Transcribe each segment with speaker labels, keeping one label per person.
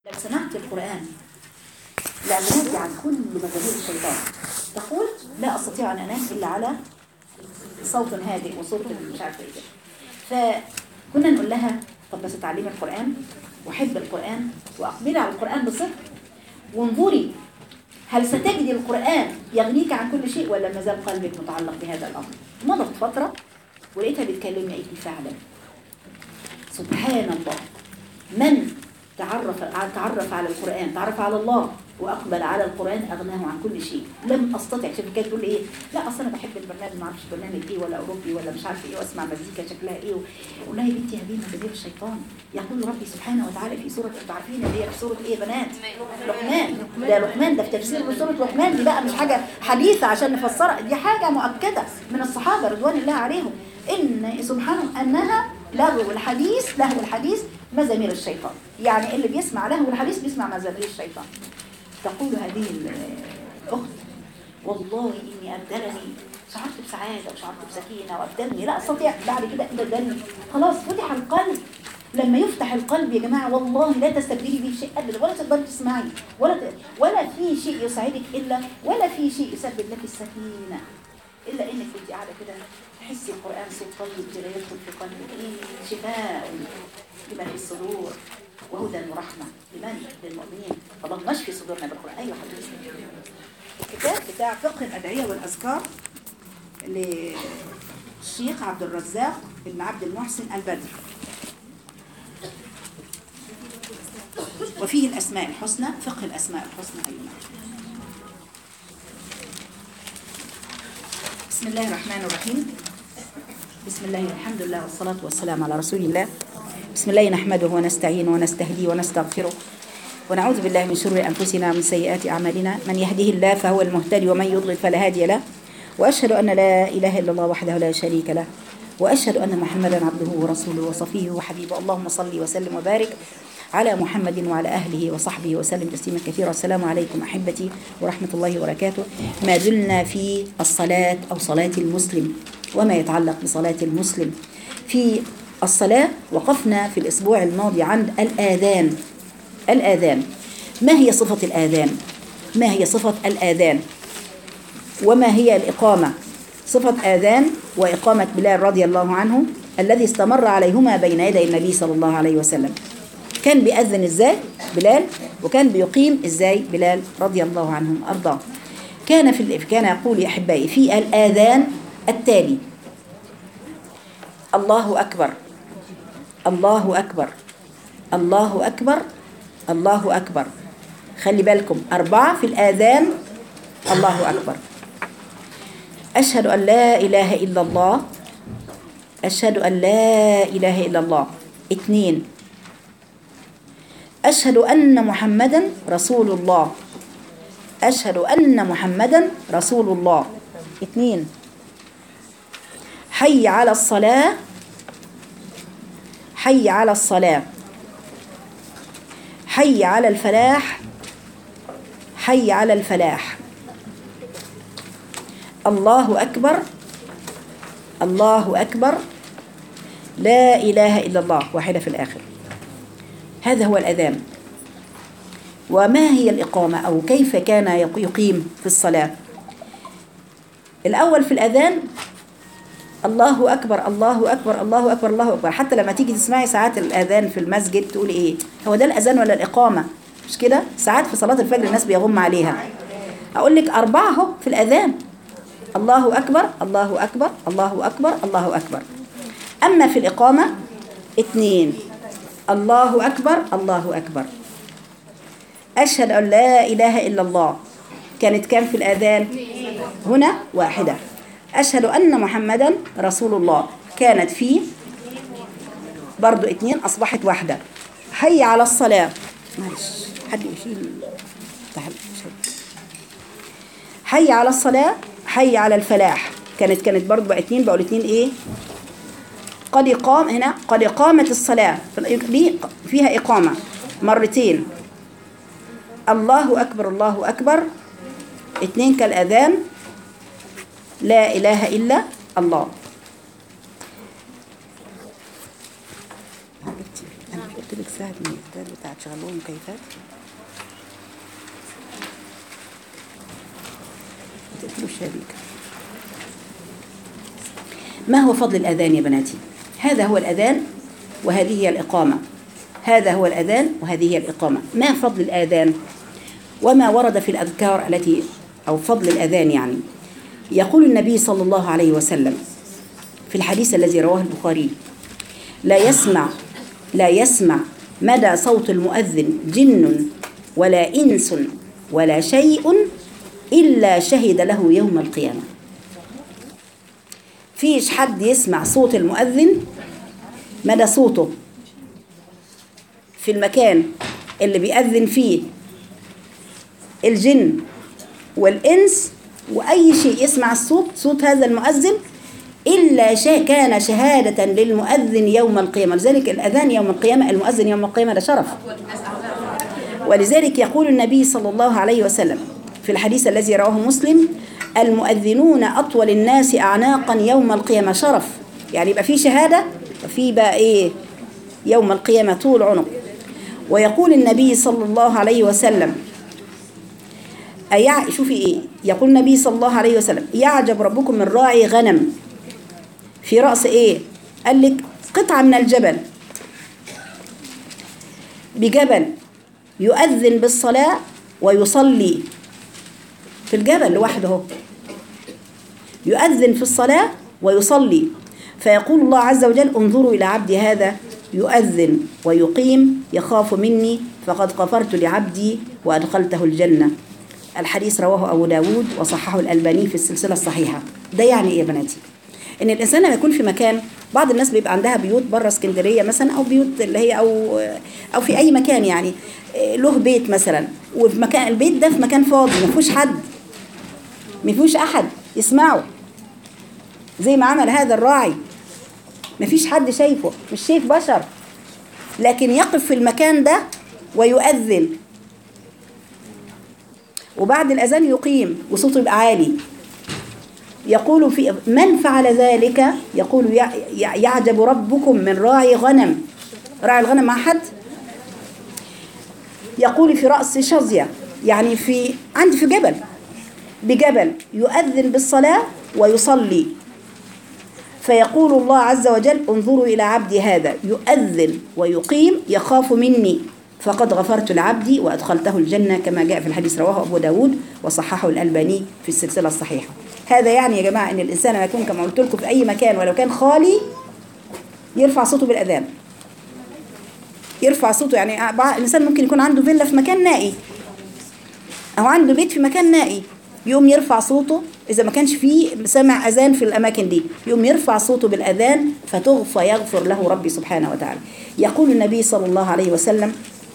Speaker 1: لو سمعت القرآن لا منادي عن كل مجاهيل الشيطان تقول لا أستطيع أن أنام إلا على صوت هادئ وصوت مش عارفة إيه فكنا نقول لها طب بس تعلمي القرآن وحب القرآن وأقبلي على القرآن بصدق وانظري هل ستجدي القرآن يغنيك عن كل شيء ولا ما زال قلبك متعلق بهذا الأمر مضت فترة ولقيتها بتكلمني قالت لي فعلا سبحان الله من تعرف تعرف على القرآن تعرف على الله وأقبل على القرآن أغناه عن كل شيء لم أستطع شوف كانت تقول لي إيه لا أصل أنا بحب البرنامج ما أعرفش برنامج إيه ولا أوروبي ولا مش عارفة إيه وأسمع مزيكا شكلها إيه أقول لها يا بنتي هذه مزامير الشيطان يقول ربي سبحانه وتعالى في سورة أنتوا عارفين اللي هي في سورة إيه يا بنات لقمان ده لقمان ده في تفسير سورة لقمان دي بقى مش حاجة حديثة عشان نفسرها دي حاجة مؤكدة من الصحابة رضوان الله عليهم إن سبحانه أنها لغو الحديث لهو الحديث مزامير الشيطان يعني اللي بيسمع لهو الحديث بيسمع مزامير الشيطان تقول هذه الأخت والله إني أبدلني شعرت بسعادة وشعرت بسكينة وأبدلني لا أستطيع بعد كده أبدلني خلاص فتح القلب لما يفتح القلب يا جماعة والله لا تستبدلي به شيء أبدا ولا تقدري تسمعي ولا ت... ولا في شيء يسعدك إلا ولا في شيء يسبب لك السكينة إلا إنك كنت قاعدة كده تحسي القرآن صوت طيب كده يدخل في قلبك إيه شفاء لما في الصدور وهدى ورحمة لمن؟ للمؤمنين اللهم اشفي صدورنا بالقرآن أيوة حضرتك الكتاب بتاع فقه الأدعية والأذكار للشيخ عبد الرزاق بن عبد المحسن البدر وفيه الأسماء الحسنى فقه الأسماء الحسنى أيضا بسم الله الرحمن الرحيم بسم الله الحمد لله والصلاة والسلام على رسول الله بسم الله نحمده ونستعينه ونستهديه ونستغفره ونعوذ بالله من شرور أنفسنا ومن سيئات أعمالنا من يهده الله فهو المهتدي ومن يضلل فلا هادي له وأشهد أن لا إله إلا الله وحده لا شريك له وأشهد أن محمدا عبده ورسوله وصفيه وحبيبه اللهم صل وسلم وبارك على محمد وعلى أهله وصحبه وسلم تسليما كثيرا السلام عليكم أحبتي ورحمة الله وبركاته ما زلنا في الصلاة أو صلاة المسلم وما يتعلق بصلاة المسلم في الصلاة وقفنا في الأسبوع الماضي عند الآذان الآذان ما هي صفة الآذان ما هي صفة الآذان وما هي الإقامة صفة آذان وإقامة بلال رضي الله عنه الذي استمر عليهما بين يدي النبي صلى الله عليه وسلم كان بيأذن ازاي بلال وكان بيقيم ازاي بلال رضي الله عنهم أرضاه كان في كان يقول يا أحبائي في الآذان التالي الله أكبر الله أكبر الله أكبر الله أكبر خلي بالكم أربعة في الآذان الله أكبر أشهد أن لا إله إلا الله أشهد أن لا إله إلا الله اثنين أشهد أن محمدا رسول الله أشهد أن محمدا رسول الله اثنين حي على الصلاة حي على الصلاة حي على الفلاح حي على الفلاح الله أكبر الله أكبر لا إله إلا الله واحدة في الآخر هذا هو الأذان وما هي الإقامة أو كيف كان يقيم في الصلاة الأول في الأذان الله أكبر الله أكبر الله أكبر الله أكبر حتى لما تيجي تسمعي ساعات الأذان في المسجد تقولي إيه هو ده الأذان ولا الإقامة مش كده ساعات في صلاة الفجر الناس بيغم عليها أقول لك أربعة اهو في الأذان الله أكبر الله أكبر الله أكبر الله أكبر أما في الإقامة اثنين الله أكبر الله أكبر أشهد أن لا إله إلا الله كانت كام في الأذان هنا واحدة أشهد أن محمدا رسول الله كانت في برضو اثنين أصبحت واحدة حي على الصلاة معلش حد يشيل حي على الصلاة حي على الفلاح كانت كانت برضو بقى اثنين بقوا الاثنين ايه قد إقام هنا قد إقامة الصلاة دي فيها إقامة مرتين الله أكبر الله أكبر اثنين كالأذان لا إله إلا الله قلت لك ساعة من الكتاب بتاعت شغلهم كيفات تقتلوا الشبيكة ما هو فضل الأذان يا بناتي هذا هو الأذان وهذه هي الإقامة هذا هو الأذان وهذه هي الإقامة ما فضل الآذان وما ورد في الأذكار التي أو فضل الأذان يعني يقول النبي صلى الله عليه وسلم في الحديث الذي رواه البخاري لا يسمع لا يسمع مدى صوت المؤذن جن ولا إنس ولا شيء إلا شهد له يوم القيامة فيش حد يسمع صوت المؤذن مدى صوته في المكان اللي بيأذن فيه الجن والإنس وأي شيء يسمع الصوت صوت هذا المؤذن إلا شيء كان شهادة للمؤذن يوم القيامة لذلك الأذان يوم القيامة المؤذن يوم القيامة ده شرف ولذلك يقول النبي صلى الله عليه وسلم في الحديث الذي رواه مسلم المؤذنون أطول الناس أعناقا يوم القيامة شرف يعني يبقى في شهادة وفي بقى إيه يوم القيامة طول عنق ويقول النبي صلى الله عليه وسلم أيع شوفي إيه يقول النبي صلى الله عليه وسلم يعجب ربكم من راعي غنم في رأس إيه قال لك قطعة من الجبل بجبل يؤذن بالصلاة ويصلي في الجبل لوحده هو. يؤذن في الصلاة ويصلي فيقول الله عز وجل انظروا إلى عبدي هذا يؤذن ويقيم يخاف مني فقد غفرت لعبدي وأدخلته الجنة الحديث رواه أبو داود وصححه الألباني في السلسلة الصحيحة ده يعني إيه يا بناتي إن الإنسان لما يكون في مكان بعض الناس بيبقى عندها بيوت بره اسكندرية مثلا أو بيوت اللي هي أو أو في أي مكان يعني له بيت مثلا وفي مكان البيت ده في مكان فاضي ما فيهوش حد ما فيهوش أحد يسمعه زي ما عمل هذا الراعي ما فيش حد شايفه مش شايف بشر لكن يقف في المكان ده ويؤذن وبعد الأذان يقيم وصوته يبقى عالي يقول في من فعل ذلك يقول يعجب ربكم من راعي غنم راعي الغنم مع حد يقول في رأس شظية يعني في عندي في جبل بجبل يؤذن بالصلاة ويصلي فيقول الله عز وجل انظروا إلى عبدي هذا يؤذن ويقيم يخاف مني فقد غفرت لعبدي وأدخلته الجنة كما جاء في الحديث رواه أبو داود وصححه الألباني في السلسلة الصحيحة هذا يعني يا جماعة أن الإنسان لما يكون كما قلت لكم في أي مكان ولو كان خالي يرفع صوته بالأذان يرفع صوته يعني الإنسان ممكن يكون عنده فيلا في مكان نائي أو عنده بيت في مكان نائي يقوم يرفع صوته إذا ما كانش فيه سمع أذان في الأماكن دي يقوم يرفع صوته بالأذان فتغفى يغفر له ربي سبحانه وتعالى يقول النبي صلى الله عليه وسلم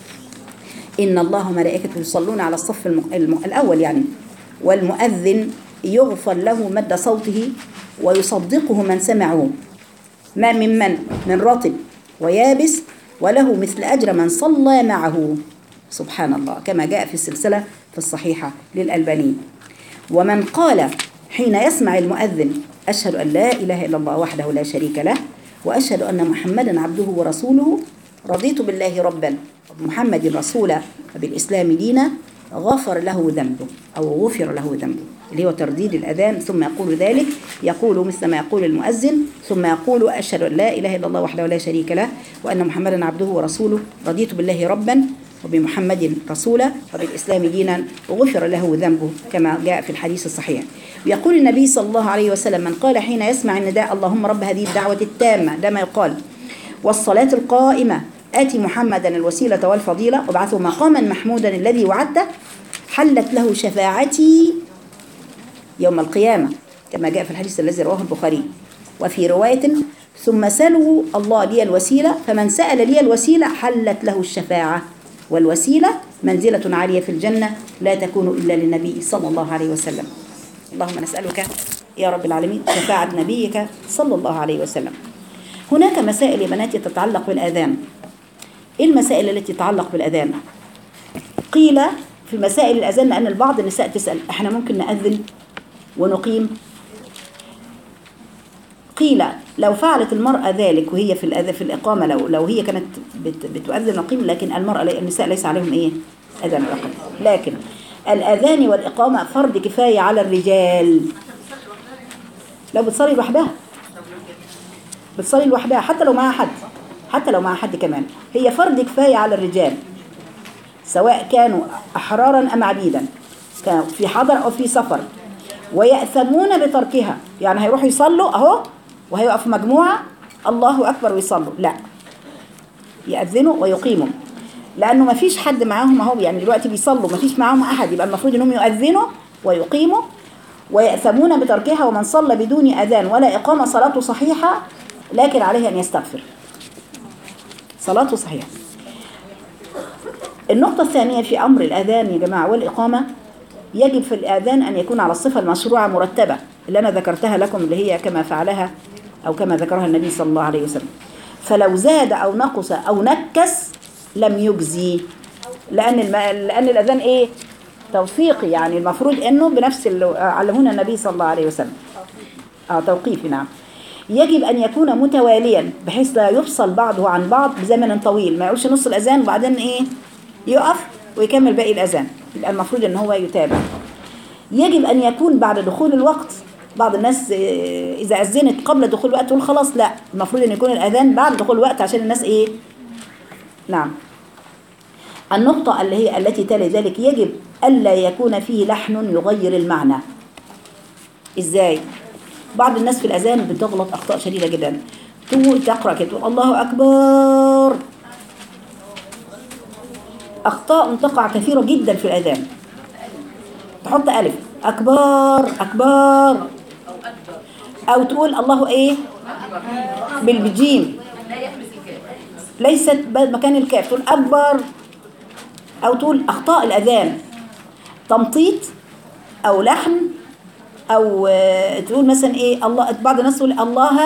Speaker 1: إن الله ملائكته يصلون على الصف الم... الم... الأول يعني والمؤذن يغفر له مد صوته ويصدقه من سمعه ما من من من رطب ويابس وله مثل أجر من صلى معه سبحان الله كما جاء في السلسلة في الصحيحة للألباني ومن قال حين يسمع المؤذن أشهد أن لا إله إلا الله وحده لا شريك له وأشهد أن محمدا عبده ورسوله رضيت بالله ربا وبمحمد رسولا وبالإسلام دينا غفر له ذنبه أو غفر له ذنبه اللي هو ترديد الأذان ثم يقول ذلك يقول مثل ما يقول المؤذن ثم يقول أشهد أن لا إله إلا الله وحده لا شريك له وأن محمدا عبده ورسوله رضيت بالله ربا وبمحمد رسولا وبالإسلام دينا وغفر له ذنبه كما جاء في الحديث الصحيح ويقول النبي صلى الله عليه وسلم من قال حين يسمع النداء اللهم رب هذه الدعوة التامة ده ما يقال والصلاة القائمة آتي محمدا الوسيلة والفضيلة وابعثه مقاما محمودا الذي وعدته حلت له شفاعتي يوم القيامة كما جاء في الحديث الذي رواه البخاري وفي رواية ثم سلوا الله لي الوسيلة فمن سأل لي الوسيلة حلت له الشفاعة والوسيلة منزلة عالية في الجنة لا تكون إلا للنبي صلى الله عليه وسلم اللهم نسألك يا رب العالمين شفاعة نبيك صلى الله عليه وسلم هناك مسائل يا بناتي تتعلق بالأذان إيه المسائل التي تتعلق بالأذان قيل في مسائل الأذان لأن البعض النساء تسأل احنا ممكن نأذن ونقيم قيل لو فعلت المرأة ذلك وهي في الأذى في الإقامة لو لو هي كانت بت بتؤذن وقيم لكن المرأة لي- النساء ليس عليهم إيه أذان ولا إقامة لكن الأذان والإقامة فرض كفاية على الرجال لو بتصلي لوحدها بتصلي لوحدها حتى لو معها حد حتى لو معها حد كمان هي فرض كفاية على الرجال سواء كانوا أحرارا أم عبيدا كانوا في حضر أو في سفر ويأثمون بتركها يعني هيروحوا يصلوا أهو وهيقف مجموعة الله أكبر ويصلوا لا يأذنوا ويقيموا لأنه ما فيش حد معاهم أهو يعني دلوقتي بيصلوا ما فيش معاهم أحد يبقى المفروض إنهم يؤذنوا ويقيموا ويأثمون بتركها ومن صلى بدون أذان ولا إقامة صلاته صحيحة لكن عليه أن يستغفر صلاته صحيحة النقطة الثانية في أمر الأذان يا جماعة والإقامة يجب في الأذان أن يكون على الصفة المشروعة مرتبة اللي أنا ذكرتها لكم اللي هي كما فعلها أو كما ذكرها النبي صلى الله عليه وسلم فلو زاد أو نقص أو نكس لم يجزي لأن الم... لأن الأذان إيه توثيقي يعني المفروض إنه بنفس اللي علمونا النبي صلى الله عليه وسلم آه توقيفي نعم يجب أن يكون متواليا بحيث لا يفصل بعضه عن بعض بزمن طويل ما يقولش نص الأذان وبعدين إيه يقف ويكمل باقي الأذان يبقى المفروض إن هو يتابع يجب أن يكون بعد دخول الوقت بعض الناس آه، إذا أذنت قبل دخول الوقت تقول خلاص لا المفروض أن يكون الأذان بعد دخول الوقت عشان الناس إيه نعم النقطة اللي هي التي تلي ذلك يجب ألا يكون فيه لحن يغير المعنى إزاي؟ بعض الناس في الأذان بتغلط أخطاء شديدة جدا تقول تقرأ كده تقول الله أكبر أخطاء تقع كثيرة جدا في الأذان تحط ألف أكبر أكبر أو تقول الله إيه بالجيم ليست ب- مكان الكاف تقول أكبر أو تقول أخطاء الأذان تمطيط أو لحن أو آه، تقول مثلا إيه الله بعض الناس تقول الله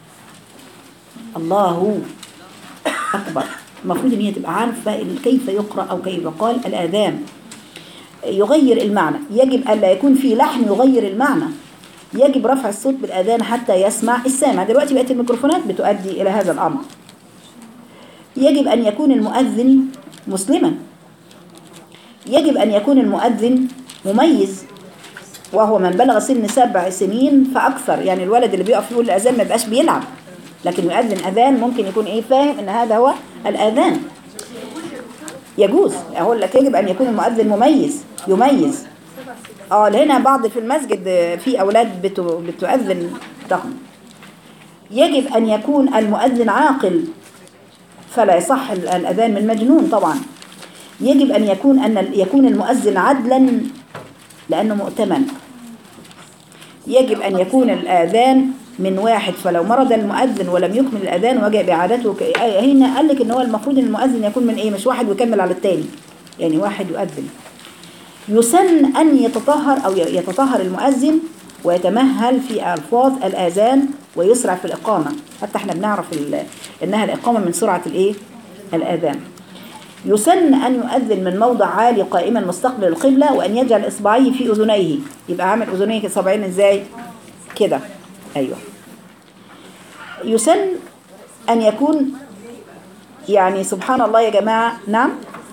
Speaker 1: الله أكبر المفروض إن هي تبقى عارفة ال- كيف يقرأ أو كيف يقال الآذان يغير المعنى يجب ألا يكون في لحن يغير المعنى يجب رفع الصوت بالآذان حتى يسمع السامع دلوقتي بقت الميكروفونات بتؤدي إلى هذا الأمر يجب أن يكون المؤذن مسلما يجب أن يكون المؤذن مميز وهو من بلغ سن سبع سنين فأكثر يعني الولد اللي بيقف يقول الأذان ما يبقاش بيلعب لكن يؤذن أذان ممكن يكون إيه فاهم إن هذا هو الأذان يجوز أقول لك يجب أن يكون المؤذن مميز يميز اه هنا بعض في المسجد آه، في أولاد بتو- بتؤذن ضخم يجب أن يكون المؤذن عاقل فلا يصح ال- الأذان من مجنون طبعا يجب أن يكون أن يكون المؤذن عدلا لأنه مؤتمن يجب أن يكون الآذان من واحد فلو مرض المؤذن ولم يكمل الأذان وجب إعادته ك- هنا قال لك إن هو المفروض إن المؤذن يكون من إيه مش واحد ويكمل على التاني يعني واحد يؤذن يسن أن يتطهر أو يتطهر المؤذن ويتمهل في ألفاظ الآذان ويسرع في الإقامة حتى احنا بنعرف ال- إنها الإقامة من سرعة الإيه الآذان يسن أن يؤذن من موضع عالي قائما مستقبل القبلة وأن يجعل إصبعيه في أذنيه يبقى عامل أذنيه صبعين إزاي كده أيوه يسن أن يكون يعني سبحان الله يا جماعة نعم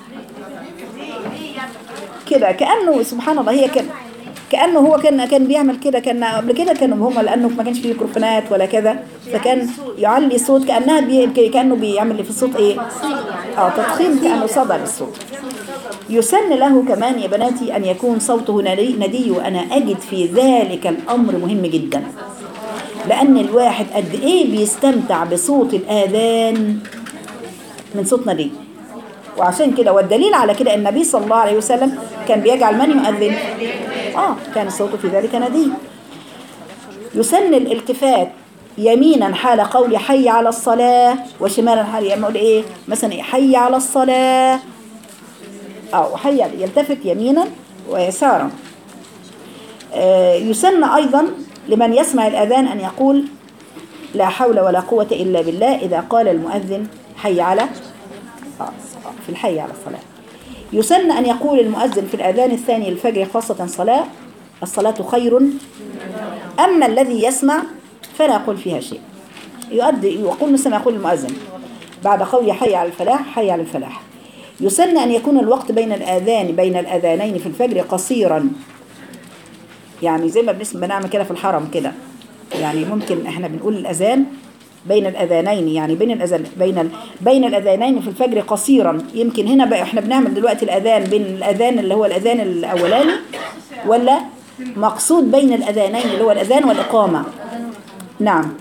Speaker 1: كده كأنه سبحان الله هي كان كأنه هو كان كان بيعمل كده كان قبل كده كانوا هم لأنه ما كانش فيه ميكروفونات ولا كذا فكان يعلي الصوت كأنها بي كأنه بيعمل في الصوت إيه اه تضخيم كأنه صدى للصوت يسن له كمان يا بناتي أن يكون صوته ندي, ندي وأنا أجد في ذلك الأمر مهم جدا لأن الواحد قد إيه بيستمتع بصوت الآذان من صوت ندي وعشان كده والدليل على كده النبي صلى الله عليه وسلم كان بيجعل من يؤذن اه كان الصوت في ذلك ندي يسن الالتفات يمينا حال قول حي على الصلاة وشمالا حال يقول ايه مثلا إيه؟ حي على الصلاة او حي يلتفت يمينا ويسارا آه، يسن ايضا لمن يسمع الاذان ان يقول لا حول ولا قوة الا بالله اذا قال المؤذن حي على آه، في الحي على الصلاة يسن أن يقول المؤذن في الأذان الثاني الفجر خاصة صلاة الصلاة خير أما الذي يسمع فلا أقول فيها شيء يؤدي يقول مثل ما يقول المؤذن بعد قول حي على الفلاح حي على الفلاح يسن أن يكون الوقت بين الآذان بين الأذانين في الفجر قصيرا يعني زي ما بنسمع بنعمل كده في الحرم كده يعني ممكن احنا بنقول الأذان بين الأذانين يعني بين الأذان بين ال... بين الأذانين في الفجر قصيرا يمكن هنا بقى احنا بنعمل دلوقتي الأذان بين الأذان اللي هو الأذان الأولاني ولا مقصود بين الأذانين اللي هو الأذان والإقامة نعم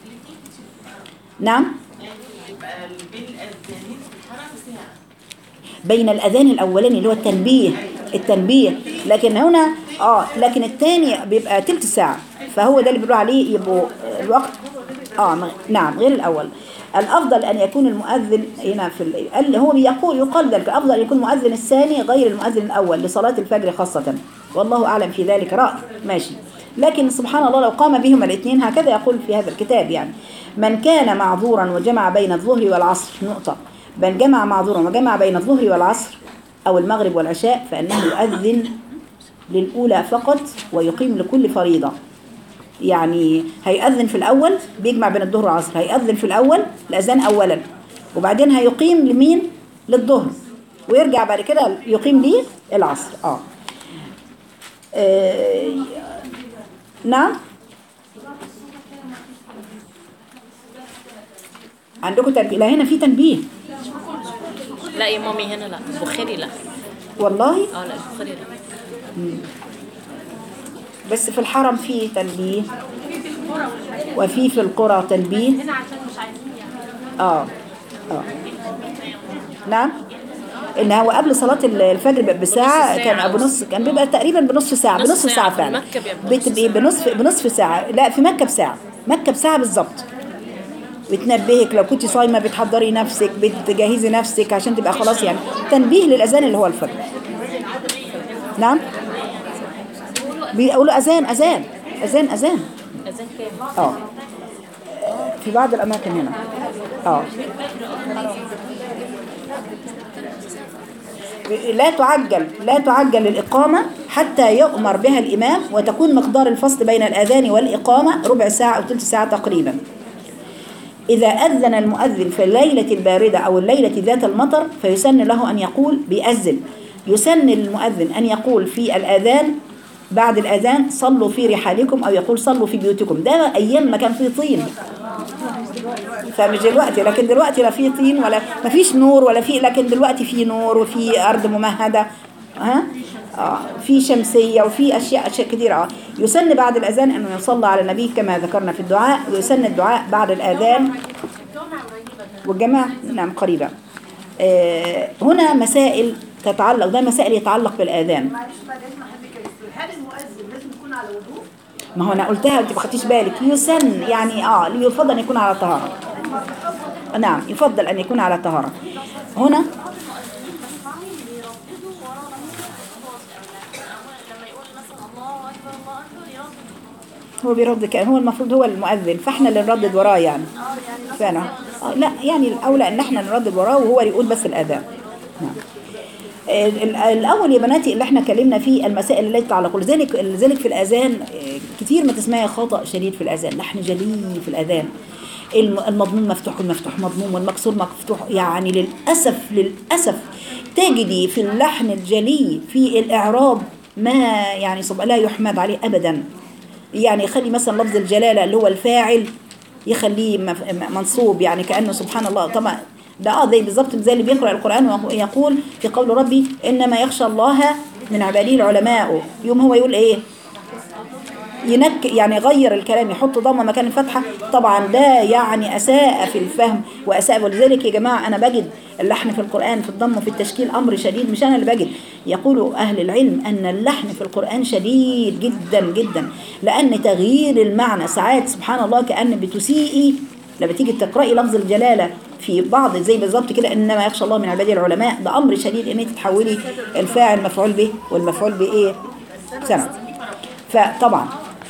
Speaker 1: نعم بين الأذان الأولاني اللي هو التنبيه التنبيه لكن هنا اه لكن الثاني بيبقى تلت ساعة فهو ده اللي بيقولوا عليه يبقوا الوقت اه م- نعم غير الأول الأفضل أن يكون المؤذن هنا في ال- قال هو بيقول يقال ذلك الأفضل أن يكون المؤذن الثاني غير المؤذن الأول لصلاة الفجر خاصة والله أعلم في ذلك رأي ماشي لكن سبحان الله لو قام بهما الاثنين هكذا يقول في هذا الكتاب يعني من كان معذورا وجمع بين الظهر والعصر نقطة من جمع معذورا وجمع بين الظهر والعصر أو المغرب والعشاء فإنه يؤذن للأولى فقط ويقيم لكل فريضة يعني هيأذن في الأول بيجمع بين الظهر والعصر هيأذن في الأول الأذان أولا وبعدين هيقيم لمين للظهر ويرجع بعد كده يقيم ليه العصر آه. آه نعم عندكم تنبيه لا هنا في تنبيه
Speaker 2: لا يا مامي هنا لا البخاري لا
Speaker 1: والله
Speaker 2: اه لا البخاري لا
Speaker 1: بس في الحرم فيه تنبيه وفي في القرى تنبيه اه اه نعم ان هو قبل صلاه الفجر بيبقى بساعه
Speaker 2: بنص
Speaker 1: كان
Speaker 2: ساعة.
Speaker 1: بنص كان بيبقى تقريبا بنصف ساعه
Speaker 2: نص
Speaker 1: بنصف
Speaker 2: ساعة.
Speaker 1: ساعه
Speaker 2: في
Speaker 1: فعلا
Speaker 2: مكة بيبقى بنص
Speaker 1: بتبقي بنصف بنصف ساعه لا في مكه بساعه مكه بساعه بالظبط بتنبهك لو كنت صايمه بتحضري نفسك بتجهزي نفسك عشان تبقى خلاص يعني تنبيه للاذان اللي هو الفجر نعم بيقولوا اذان اذان اذان اذان
Speaker 2: اذان كام
Speaker 1: اه في بعض الاماكن هنا اه لا تعجل لا تعجل الإقامة حتى يؤمر بها الإمام وتكون مقدار الفصل بين الأذان والإقامة ربع ساعة أو ثلث ساعة تقريبا إذا أذن المؤذن في الليلة الباردة أو الليلة ذات المطر فيسن له أن يقول بيأذن يسن المؤذن أن يقول في الأذان بعد الأذان صلوا في رحالكم أو يقول صلوا في بيوتكم ده أيام ما كان فيه طين فمش دلوقتي لكن دلوقتي لا في طين ولا ما فيش نور ولا في لكن دلوقتي في نور وفي أرض ممهدة ها آه في شمسية وفي أشياء أشياء كثيرة آه. يسن بعد الأذان أنه يصلى على النبي كما ذكرنا في الدعاء ويسن الدعاء بعد الأذان والجماعة نعم قريبة آه هنا مسائل تتعلق ده مسائل يتعلق بالآذان
Speaker 3: معلش بعد اذن حضرتك هل المؤذن لازم يكون على وضوء؟
Speaker 1: ما هو أنا قلتها وأنت ما خدتيش بالك يسن يعني آه يفضل أن يكون على طهارة نعم يفضل أن يكون على طهارة هنا هو بيرد كان هو المفروض هو المؤذن فاحنا اللي نردد وراه يعني فانا آه لا يعني الاولى ان احنا نردد وراه وهو يقول بس الاذان نعم. ال- ال- الاول يا بناتي اللي احنا اتكلمنا فيه المسائل التي تتعلق لذلك لذلك في الاذان آه، كتير ما تسمعي خطا شديد في الاذان لحن جلي في الاذان الم- المضموم مفتوح والمفتوح مضموم والمكسور مفتوح يعني للاسف للاسف تجدي في اللحن الجلي في الاعراب ما يعني سبحان لا يحمد عليه ابدا يعني يخلي مثلا لفظ الجلاله اللي هو الفاعل يخليه مف- م- منصوب يعني كانه سبحان الله طبعا ده اه زي بالظبط زي اللي بيقرا القران ويقول في قول ربي انما يخشى الله من عباده العلماء يوم هو يقول ايه ينك يعني غير الكلام يحط ضمه مكان الفتحه طبعا ده يعني اساء في الفهم واساء ولذلك يا جماعه انا بجد اللحن في القران في الضم وفي التشكيل امر شديد مش انا اللي بجد يقول اهل العلم ان اللحن في القران شديد جدا جدا لان تغيير المعنى ساعات سبحان الله كان بتسيئي لما تيجي تقراي لفظ الجلاله في بعض زي بالظبط كده انما يخشى الله من عباده العلماء ده امر شديد ان انت تحولي الفاعل مفعول به والمفعول بايه سنه فطبعا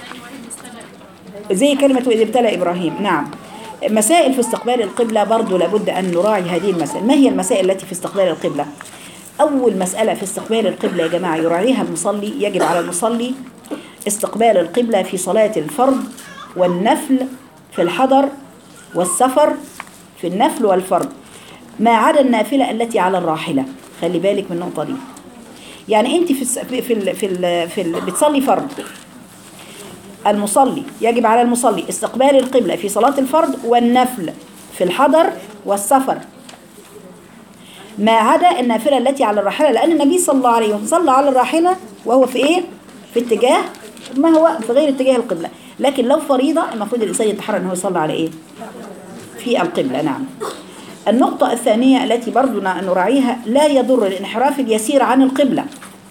Speaker 1: زي كلمة وإذ ابتلى إبراهيم نعم مسائل في استقبال القبلة برضو لابد أن نراعي هذه المسائل ما هي المسائل التي في استقبال القبلة أول مسألة في استقبال القبلة يا جماعة يراعيها المصلي يجب على المصلي استقبال القبلة في صلاة الفرض والنفل في الحضر والسفر في النفل والفرض ما عدا النافلة التي على الراحلة خلي بالك من النقطة دي يعني انت في الس- في في ال في, ال في ال بتصلي فرض المصلي يجب على المصلي استقبال القبلة في صلاة الفرض والنفل في الحضر والسفر ما عدا النافلة التي على الراحلة لأن النبي صلى الله عليه وسلم صلى على الراحلة وهو في إيه؟ في اتجاه ما هو في غير اتجاه القبلة لكن لو فريضة المفروض الإنسان يتحرى أنه يصلي على إيه؟ في القبلة نعم النقطة الثانية التي برضو نراعيها لا يضر الانحراف اليسير عن القبلة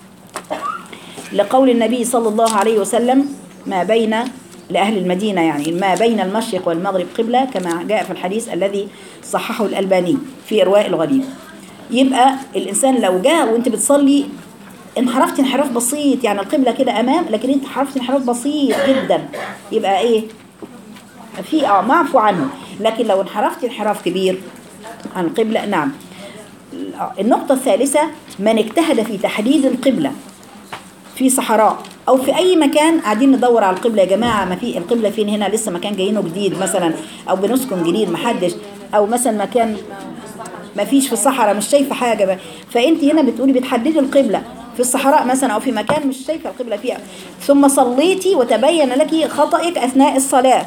Speaker 1: لقول النبي صلى الله عليه وسلم ما بين لأهل المدينة يعني ما بين المشرق والمغرب قبلة كما جاء في الحديث الذي صححه الألباني في إرواء الغليل يبقى الإنسان لو جاء وانت بتصلي انحرفت انحراف بسيط يعني القبلة كده أمام لكن انت انحرفت انحراف بسيط جدا يبقى ايه في اه معفو عنه لكن لو انحرفت انحراف كبير عن القبلة نعم النقطة الثالثة من اجتهد في تحديد القبلة في صحراء او في اي مكان قاعدين ندور على القبله يا جماعه ما في القبله فين هنا لسه مكان جايينه جديد مثلا او بنسكن جديد محدش او مثلا مكان ما فيش في الصحراء مش شايفه حاجه بقى فانت هنا بتقولي بتحددي القبله في الصحراء مثلا او في مكان مش شايفه القبله فيها ثم صليتي وتبين لك خطأك اثناء الصلاه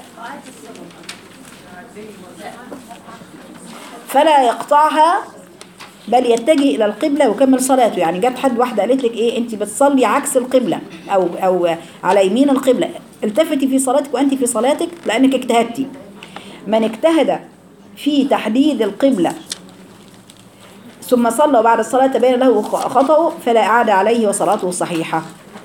Speaker 1: فلا يقطعها بل يتجه الى القبله ويكمل صلاته يعني جت حد واحده قالت لك ايه انت بتصلي عكس القبله او او على يمين القبله التفتي في صلاتك وانت في صلاتك لانك اجتهدتي من اجتهد في تحديد القبله ثم صلى وبعد الصلاه تبين له خطأه فلا اعاد عليه وصلاته صحيحه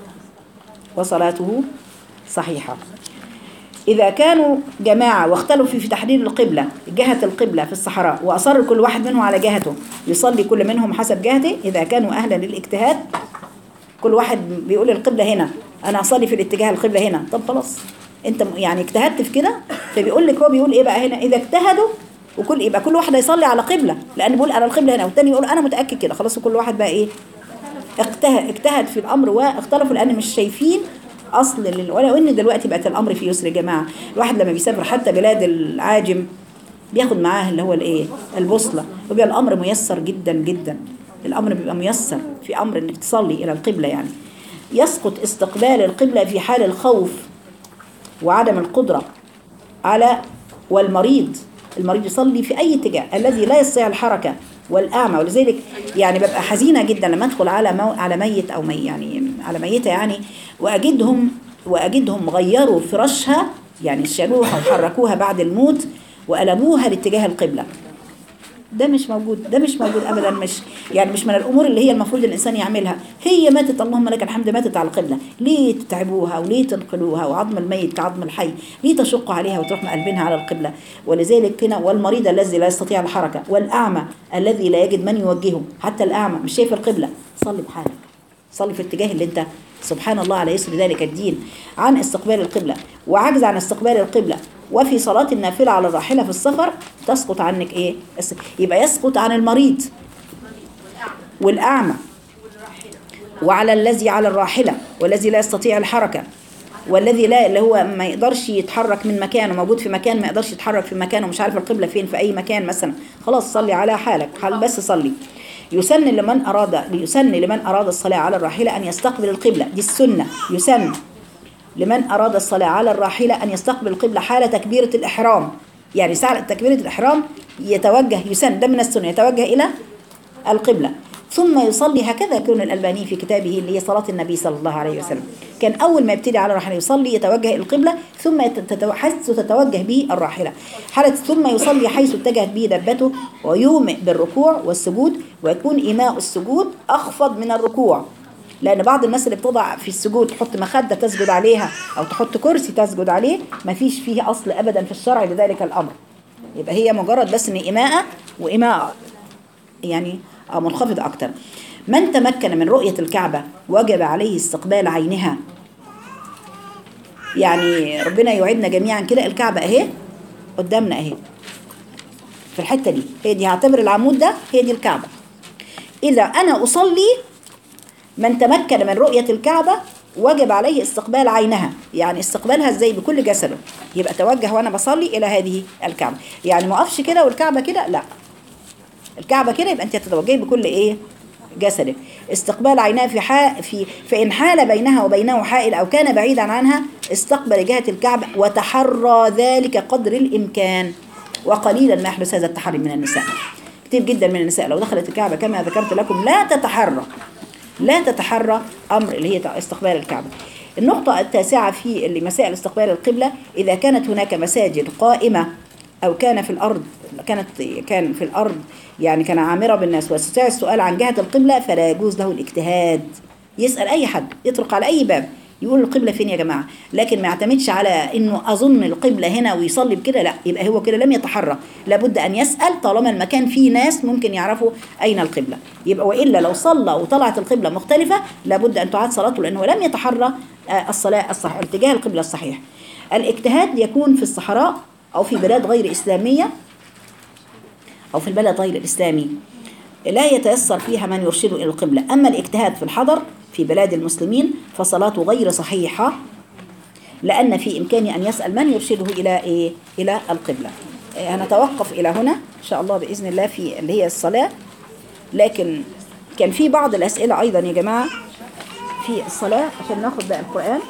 Speaker 1: وصلاته صحيحه إذا كانوا جماعة واختلفوا في تحديد القبلة جهة القبلة في الصحراء وأصر كل واحد منهم على جهته يصلي كل منهم حسب جهته إذا كانوا أهلا للاجتهاد كل واحد بيقول القبلة هنا أنا أصلي في الاتجاه القبلة هنا طب خلاص أنت يعني اجتهدت في كده فبيقول لك هو بيقول إيه بقى هنا إذا اجتهدوا وكل يبقى كل واحد هيصلي على قبلة لأن بيقول أنا القبلة هنا والتاني يقول أنا متأكد كده خلاص كل واحد بقى إيه اجتهد اجتهد في الأمر واختلفوا لأن مش شايفين اصل لل... ولو ان دلوقتي بقت الامر في يسر يا جماعه الواحد لما بيسافر حتى بلاد العاجم بياخد معاه اللي هو الايه البوصله وبيبقى الامر ميسر جدا جدا الامر بيبقى ميسر في امر انك تصلي الى القبله يعني يسقط استقبال القبله في حال الخوف وعدم القدره على والمريض المريض يصلي في اي اتجاه الذي لا يستطيع الحركه والاعمى ولذلك يعني ببقى حزينه جدا لما ادخل على مو على ميت او مي يعني على ميته يعني واجدهم واجدهم غيروا فراشها يعني شالوها وحركوها بعد الموت وقلبوها لاتجاه القبله ده مش موجود ده مش موجود ابدا مش يعني مش من الامور اللي هي المفروض الانسان يعملها هي ماتت اللهم لك الحمد ماتت على القبله ليه تتعبوها وليه تنقلوها وعظم الميت كعظم الحي ليه تشقوا عليها وتروح مقلبينها على القبله ولذلك هنا والمريض الذي لا يستطيع الحركه والاعمى الذي لا يجد من يوجهه حتى الاعمى مش شايف القبله صلي بحالك صلي في الاتجاه اللي انت سبحان الله على يسر ذلك الدين عن استقبال القبلة وعجز عن استقبال القبلة وفي صلاة النافلة على الراحلة في السفر تسقط عنك ايه يبقى يسقط عن المريض والأعمى وعلى الذي على الراحلة والذي لا يستطيع الحركة والذي لا اللي هو ما يقدرش يتحرك من مكانه موجود في مكان ما يقدرش يتحرك في مكانه مش عارف القبلة فين في أي مكان مثلا خلاص صلي على حالك حال بس صلي يسن لمن أراد يسن لمن أراد الصلاة على الراحلة أن يستقبل القبلة دي السنة يسن لمن أراد الصلاة على الراحلة أن يستقبل القبلة حال تكبيرة الإحرام يعني ساعة تكبيرة الإحرام يتوجه يسن ده من السنة يتوجه إلى القبلة ثم يصلي هكذا يكون الألباني في كتابه اللي هي صلاة النبي صلى الله عليه وسلم كان أول ما يبتدي على الراحلة يصلي يتوجه إلى القبلة ثم حيث تتوجه به الراحلة حالة ثم يصلي حيث اتجهت به دبته ويومئ بالركوع والسجود ويكون إيماء السجود أخفض من الركوع لأن بعض الناس اللي بتضع في السجود تحط مخدة تسجد عليها أو تحط كرسي تسجد عليه ما فيش فيه أصل أبدا في الشرع لذلك الأمر يبقى هي مجرد بس إن إيماء وإيماء يعني منخفض أكتر من تمكن من رؤية الكعبة وجب عليه استقبال عينها يعني ربنا يوعدنا جميعا كده الكعبة اهي قدامنا اهي في الحتة دي هي دي هعتبر العمود ده هي دي الكعبة إذا أنا أصلي من تمكن من رؤية الكعبة وجب عليه استقبال عينها يعني استقبالها ازاي بكل جسده يبقى توجه وانا بصلي الى هذه الكعبه يعني ما اقفش كده والكعبه كده لا الكعبه كده يبقى انت تتوجهي بكل ايه جسدك استقبال عينها في حا في فان حال بينها وبينه حائل او كان بعيدا عنها استقبل جهه الكعبه وتحرى ذلك قدر الامكان وقليلا ما يحدث هذا التحري من النساء كتير جدا من النساء لو دخلت الكعبه كما ذكرت لكم لا تتحرى لا تتحرى امر اللي هي استقبال الكعبه النقطة التاسعة في اللي مسائل استقبال القبلة إذا كانت هناك مساجد قائمة أو كان في الأرض كانت كان في الأرض يعني كان عامرة بالناس واستطاع السؤال عن جهة القبلة فلا يجوز له الاجتهاد يسأل أي حد يطرق على أي باب يقول القبلة فين يا جماعة لكن ما يعتمدش على انه اظن القبلة هنا ويصلي بكده لا يبقى هو كده لم يتحرى لابد ان يسأل طالما المكان فيه ناس ممكن يعرفوا اين القبلة يبقى والا لو صلى وطلعت القبلة مختلفة لابد ان تعاد صلاته لانه لم يتحرى آه، الصلاة الصح اتجاه القبلة الصحيح الاجتهاد يكون في الصحراء او في بلاد غير اسلامية أو في البلد غير الإسلامي لا يتيسر فيها من يرشد إلى القبلة أما الاجتهاد في الحضر في بلاد المسلمين فصلاته غير صحيحة لأن في إمكانه أن يسأل من يرشده إلى إيه؟ إلى القبلة إيه، هنتوقف إلى هنا إن شاء الله بإذن الله في اللي هي الصلاة لكن كان في بعض الأسئلة أيضا يا جماعة في الصلاة عشان ناخد بقى القرآن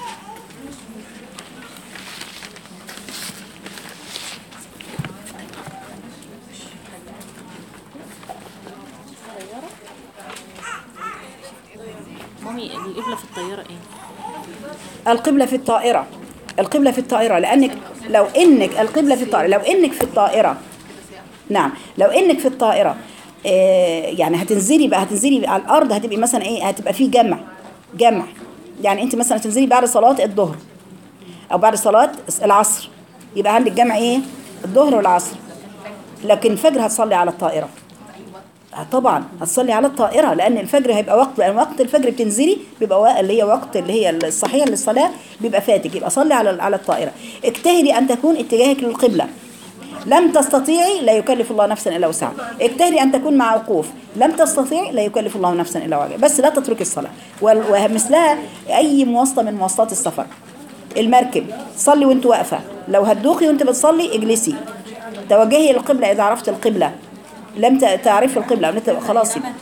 Speaker 2: مامي القبلة في الطيارة ايه؟
Speaker 1: القبلة في الطائرة القبلة في الطائرة لأنك لو إنك القبلة في الطائرة لو إنك في الطائرة نعم لو إنك في الطائرة آه، يعني هتنزلي بقى هتنزلي على الأرض هتبقي مثلا إيه هتبقى في جمع جمع يعني أنت مثلا تنزلي بعد صلاة الظهر أو بعد صلاة العصر يبقى عندك جمع إيه الظهر والعصر لكن الفجر هتصلي على الطائرة آه طبعا هتصلي على الطائرة لأن الفجر هيبقى وقت لأن وقت الفجر بتنزلي بيبقى وق- اللي هي وقت اللي هي الصحيح للصلاة بيبقى فاتك يبقى صلي على على الطائرة اجتهدي أن تكون اتجاهك للقبلة لم تستطيعي لا يكلف الله نفسا إلا وسعها اجتهدي أن تكون مع وقوف لم تستطيعي لا يكلف الله نفسا إلا وسعها بس لا تتركي الصلاة وال- ومثلها أي مواصلة من مواصلات السفر المركب صلي وانت واقفة لو هتدوخي وانت بتصلي اجلسي توجهي للقبلة إذا عرفت القبلة لم ت- تعرفي القبلة أو نت- خلاص يبقى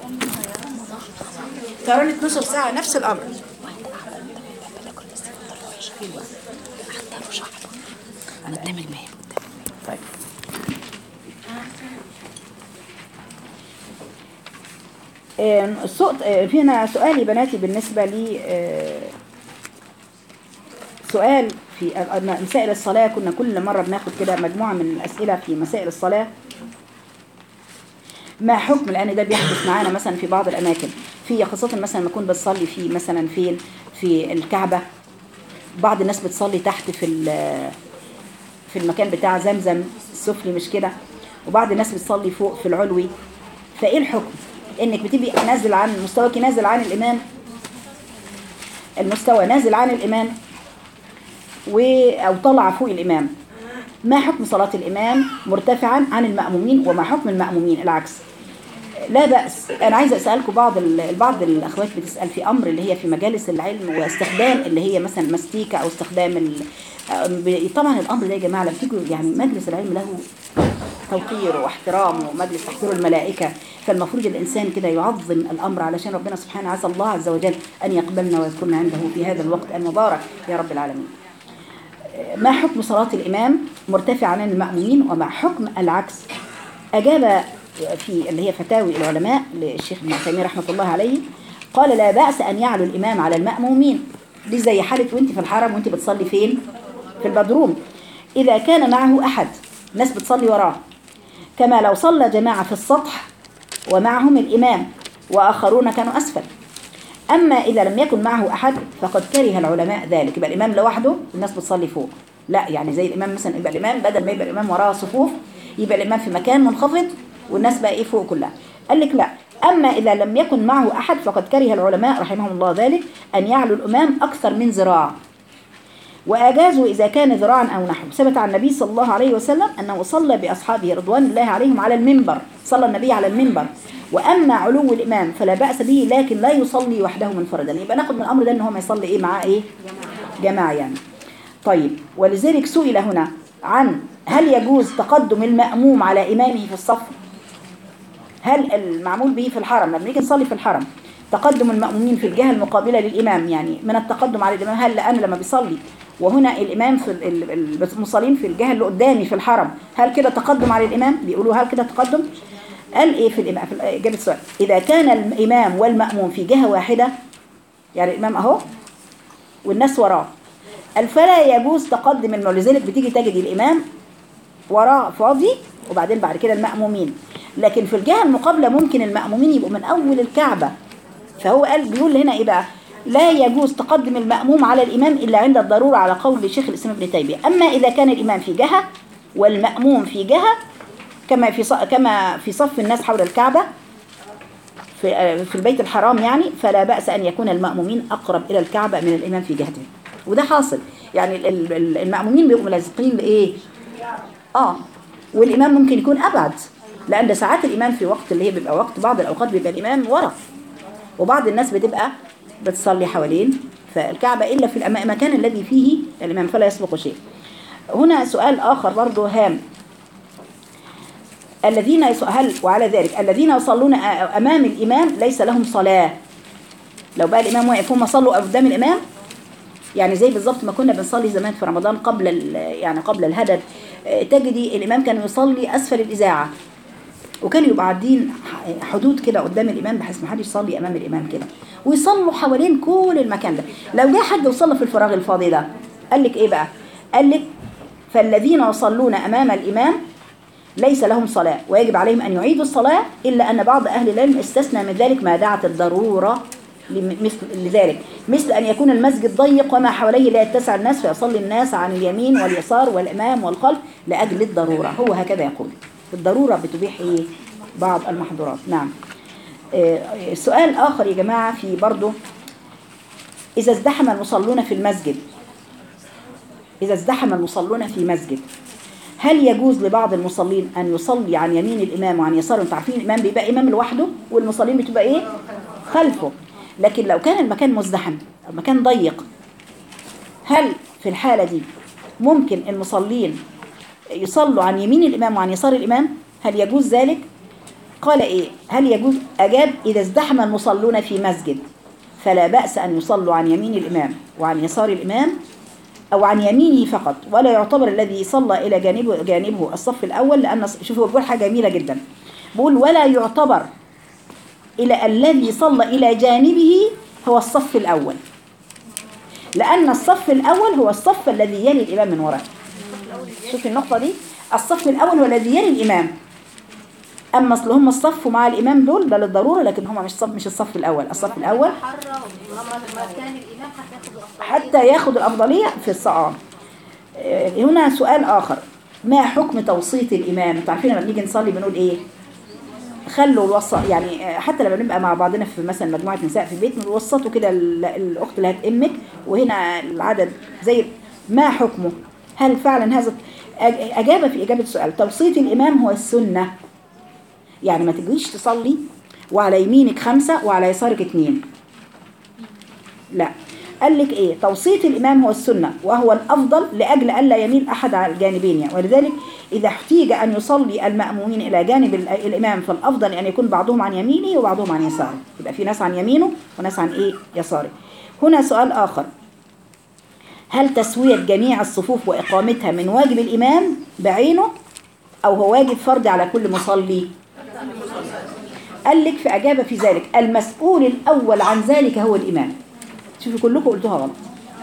Speaker 1: ترى 12 ساعة نفس الأمر
Speaker 2: قدام الباب
Speaker 1: طيب آم، السؤ- آه، في هنا سؤال يا بناتي بالنسبة لي آه، سؤال في ال- مسائل الصلاة كنا كل مرة بناخد كده مجموعة من الأسئلة في مسائل الصلاة ما حكم لأن ده بيحدث معانا مثلا في بعض الأماكن في خاصة مثلا لما أكون بتصلي في مثلا فين في الكعبة بعض الناس بتصلي تحت في ال- في المكان بتاع زمزم السفلي مش كده وبعض الناس بتصلي فوق في العلوي فايه الحكم انك بتبقي نازل عن مستواك نازل عن الامام المستوى نازل عن الامام و او طلع فوق الامام ما حكم صلاة الامام مرتفعا عن المأمومين وما حكم المأمومين العكس لا بأس أنا عايزة أسألكم بعض ال- بعض الأخوات بتسأل في أمر اللي هي في مجالس العلم واستخدام اللي هي مثلا المستيكة أو استخدام ال... ب- طبعا الأمر ده يا جماعة لما تيجوا يعني مجلس العلم له توقير واحترام ومجلس تحضير الملائكة فالمفروض الإنسان كده يعظم الأمر علشان ربنا سبحانه عز الله عز وجل أن يقبلنا ويذكرنا عنده في هذا الوقت المبارك يا رب العالمين ما حكم صلاة الإمام مرتفعا عن المأمومين وما حكم العكس أجاب في اللي هي فتاوي العلماء للشيخ ابن تيمية رحمة الله عليه قال لا بأس أن يعلو الإمام على المأمومين دي زي حالة وانت في الحرم وانت بتصلي فين في البدروم إذا كان معه أحد ناس بتصلي وراه كما لو صلى جماعة في السطح ومعهم الإمام وآخرون كانوا أسفل أما إذا لم يكن معه أحد فقد كره العلماء ذلك يبقى الإمام لوحده والناس بتصلي فوق لا يعني زي الإمام مثلا يبقى الإمام بدل ما يبقى الإمام وراه صفوف يبقى الإمام في مكان منخفض والناس بقى إيه فوق كلها قال لك لا أما إذا لم يكن معه أحد فقد كره العلماء رحمهم الله ذلك أن يعلو الإمام أكثر من ذراع وأجازوا إذا كان ذراعا أو نحو ثبت عن النبي صلى الله عليه وسلم أنه صلى بأصحابه رضوان الله عليهم على المنبر صلى النبي على المنبر وأما علو الإمام فلا بأس به لكن لا يصلي وحده منفردا يبقى ناخد من الأمر ده أن هو ما يصلي إيه معاه إيه جماعة يعني طيب ولذلك سئل هنا عن هل يجوز تقدم المأموم على إمامه في الصف هل المعمول به في الحرم لما نيجي نصلي في الحرم تقدم المأمومين في الجهة المقابلة للإمام يعني من التقدم على الإمام هل أنا لما بيصلي وهنا الإمام في ال- ال- المصلين في الجهة اللي قدامي في الحرم هل كده تقدم على الإمام بيقولوا هل كده تقدم قال إيه في الإمام في إجابة السؤال إذا كان الإمام والمأموم في جهة واحدة يعني الإمام أهو والناس وراه قال فلا يجوز تقدم المأموم لذلك بتيجي تجد الإمام وراه فاضي وبعدين بعد كده المأمومين لكن في الجهة المقابلة ممكن المأمومين يبقوا من أول الكعبة فهو قال بيقول هنا إيه بقى لا يجوز تقدم المأموم على الإمام إلا عند الضرورة على قول شيخ الإسلام ابن تيمية أما إذا كان الإمام في جهة والمأموم في جهة كما في ص- كما في صف الناس حول الكعبة في في البيت الحرام يعني فلا بأس أن يكون المأمومين أقرب إلى الكعبة من الإمام في جهته وده حاصل يعني ال- ال- ال- المأمومين بيبقوا ملازقين لإيه؟ آه والإمام ممكن يكون أبعد لأن ده ساعات الإمام في وقت اللي هي بيبقى وقت بعض الأوقات بيبقى الإمام ورا وبعض الناس بتبقى بتصلي حوالين فالكعبة إلا في الأما- المكان الذي فيه الإمام فلا يسبق شيء هنا سؤال آخر برضه هام الذين يص- هل وعلى ذلك الذين يصلون أ- أمام الإمام ليس لهم صلاة لو بقى الإمام واقف هم صلوا قدام الإمام يعني زي بالظبط ما كنا بنصلي زمان في رمضان قبل ال- يعني قبل الهدد آه، تجدي الإمام كان يصلي أسفل الإذاعة وكانوا يبقوا عادين ح- حدود كده قدام الإمام بحيث ما حدش يصلي أمام الإمام كده ويصلوا حوالين كل المكان ده لو جه حد وصلى في الفراغ الفاضي ده قال لك إيه بقى قال لك فالذين يصلون أمام الإمام ليس لهم صلاة ويجب عليهم أن يعيدوا الصلاة إلا أن بعض أهل العلم استثنى من ذلك ما دعت الضرورة لم- مثل لذلك مثل أن يكون المسجد ضيق وما حواليه لا يتسع الناس فيصلي الناس عن اليمين واليسار والأمام والخلف لأجل الضرورة هو هكذا يقول الضرورة بتبيح إيه؟ بعض المحظورات نعم آه، سؤال آخر يا جماعة في برضه إذا ازدحم المصلون في المسجد إذا ازدحم المصلون في مسجد هل يجوز لبعض المصلين أن يصلي عن يمين الإمام وعن يساره انتوا عارفين الإمام بيبقى إمام لوحده والمصلين بتبقى إيه خلفه لكن لو كان المكان مزدحم المكان ضيق هل في الحالة دي ممكن المصلين يصلوا عن يمين الإمام وعن يسار الإمام هل يجوز ذلك قال إيه هل يجوز أجاب إذا ازدحم المصلون في مسجد فلا بأس أن يصلوا عن يمين الإمام وعن يسار الإمام أو عن يمينه فقط ولا يعتبر الذي صلى إلى جانبه, جانبه الصف الأول لأن شوفوا بيقول حاجة جميلة جدا بيقول ولا يعتبر إلى الذي صلى إلى جانبه هو الصف الأول لأن الصف الأول هو الصف الذي يلي الإمام من وراء شوف النقطة دي الصف الأول هو الذي يلي الإمام أما أصل هم الصف مع الإمام دول ده للضرورة لكن هم مش صف مش الصف الأول الصف الأول
Speaker 4: حرة مكان الإمام حتى ياخد الأفضل
Speaker 1: حتى ياخد الأفضلية في الصعام آه، هنا سؤال آخر ما حكم توسيط الإمام انتوا عارفين لما بنيجي نصلي بنقول إيه خلوا الوسط يعني آه، حتى لما بنبقى مع بعضنا في مثلا مجموعة نساء في البيت نوسطوا كده ال- الأخت اللي هتأمك وهنا العدد زي ما حكمه هل فعلا هذا أج- أجاب في إجابة السؤال توسيط الإمام هو السنة يعني ما تجيش تصلي وعلى يمينك خمسة وعلى يسارك اتنين لا قال لك ايه توسيط الامام هو السنه وهو الافضل لاجل الا يميل احد على الجانبين يعني ولذلك اذا احتيج ان يصلي المامومين الى جانب ال- الامام فالافضل ان يكون بعضهم عن يمينه وبعضهم عن يساره يبقى في ناس عن يمينه وناس عن ايه يساره هنا سؤال اخر هل تسويه جميع الصفوف واقامتها من واجب الامام بعينه او هو واجب فرض على كل مصلي قال لك فأجاب في ذلك المسؤول الأول عن ذلك هو الإمام شوفوا كلكم قلتوها غلط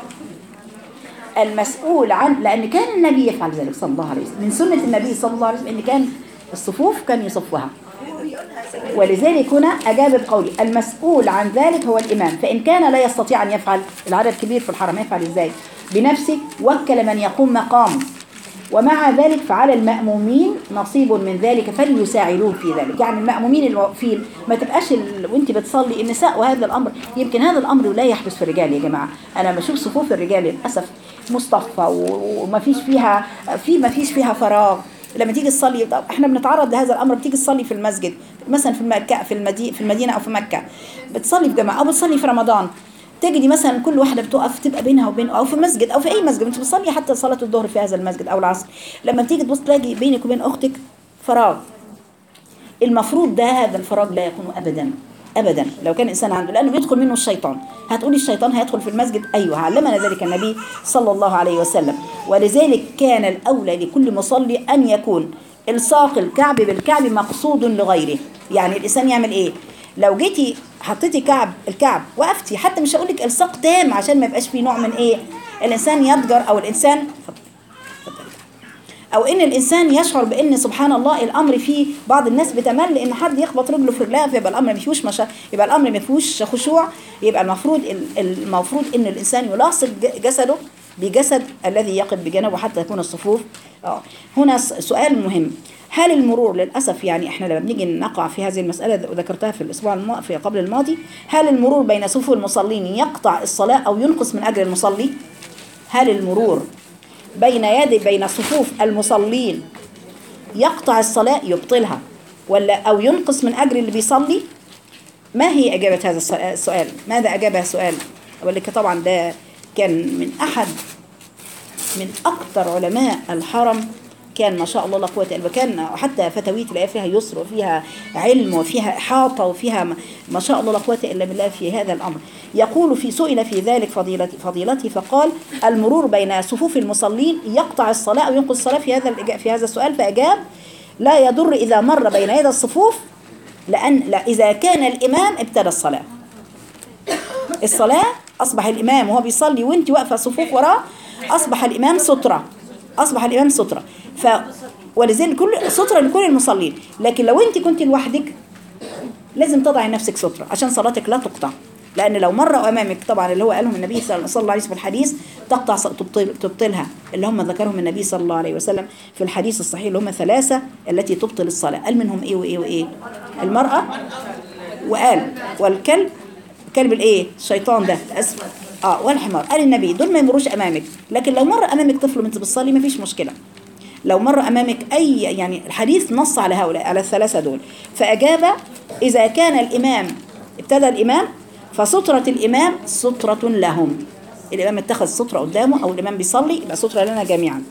Speaker 1: المسؤول عن لأن كان النبي يفعل ذلك صلى الله عليه وسلم من سنة النبي صلى الله عليه وسلم أن كان الصفوف كان يصفها ولذلك هنا أجاب بقوله المسؤول عن ذلك هو الإمام فإن كان لا يستطيع أن يفعل العدد كبير في الحرم يفعل إزاي بنفسه وكل من يقوم مقامه ومع ذلك فعلى المأمومين نصيب من ذلك فليساعدون في ذلك يعني المأمومين الواقفين ما تبقاش ال... وانت بتصلي النساء وهذا الأمر يمكن هذا الأمر لا يحدث في الرجال يا جماعة أنا بشوف صفوف الرجال للأسف مصطفى و- وما فيش فيها في ما فيش فيها فراغ لما تيجي تصلي طب احنا بنتعرض لهذا الامر بتيجي تصلي في المسجد مثلا في مكه في المدينه في المدينه او في مكه بتصلي في جماعه او بتصلي في رمضان تجدي مثلا كل واحده بتقف تبقى بينها وبين او في مسجد او في اي مسجد انت بتصلي حتى صلاه الظهر في هذا المسجد او العصر لما تيجي تبص تلاقي بينك وبين اختك فراغ المفروض ده هذا الفراغ لا يكون ابدا ابدا لو كان انسان عنده لانه بيدخل منه الشيطان هتقولي الشيطان هيدخل في المسجد ايوه علمنا ذلك النبي صلى الله عليه وسلم ولذلك كان الاولى لكل مصلي ان يكون الصاق الكعب بالكعب مقصود لغيره يعني الانسان يعمل ايه لو جيتي حطيتي كعب الكعب وقفتي حتى مش هقول لك الصاق تام عشان ما يبقاش فيه نوع من ايه الانسان يضجر او الانسان او ان الانسان يشعر بان سبحان الله الامر فيه بعض الناس بتمل ان حد يخبط رجله في رجلها فيبقى الامر ما فيهوش مشا... يبقى الامر ما فيهوش خشوع يبقى المفروض المفروض ان الانسان يلاصق ج- جسده بجسد الذي يقف بجانبه حتى تكون الصفوف اه هنا س- سؤال مهم هل المرور للاسف يعني احنا لما بنيجي نقع في هذه المساله وذكرتها في الاسبوع الم... في قبل الماضي هل المرور بين صفوف المصلين يقطع الصلاه او ينقص من اجر المصلي هل المرور بين يدي بين صفوف المصلين يقطع الصلاة يبطلها ولا أو ينقص من أجر اللي بيصلي ما هي إجابة هذا الس- السؤال ماذا أجابها سؤال ولك طبعا ده كان من أحد من أكثر علماء الحرم كان ما شاء الله لا قوة إلا كان حتى فتاويت تلاقيها فيها يسر وفيها علم وفيها إحاطة وفيها ما- ما شاء الله لا قوة إلا بالله في هذا الأمر يقول في سئل في ذلك فضيلتي فضيلتي فقال المرور بين صفوف المصلين يقطع الصلاة أو ينقص الصلاة في هذا الإجا- في هذا السؤال فأجاب لا يضر إذا مر بين يدي الصفوف لأن لا إذا كان الإمام ابتدى الصلاة الصلاة أصبح الإمام وهو بيصلي وانت واقفة صفوف وراه أصبح الإمام سترة أصبح الإمام سترة ف ولذلك كل سترة لكل المصلين لكن لو انت كنت لوحدك لازم تضعي نفسك سترة عشان صلاتك لا تقطع لأن لو مرة أمامك طبعا اللي هو قالهم النبي صلى صلى الله عليه وسلم في الحديث تقطع ص- تبطل تبطلها اللي هم ذكرهم النبي صلى الله عليه وسلم في الحديث الصحيح اللي هم ثلاثة التي تبطل الصلاة قال منهم إيه وإيه وإيه المرأة وقال والكلب كلب الايه الشيطان ده اسف اه والحمار قال النبي دول ما يمروش امامك لكن لو مر امامك طفل وانت بتصلي ما فيش مشكله لو مر امامك اي يعني الحديث نص على هؤلاء على الثلاثه دول فاجاب اذا كان الامام ابتدى الامام فستره الامام ستره لهم الامام اتخذ ستره قدامه او الامام بيصلي يبقى ستره لنا جميعا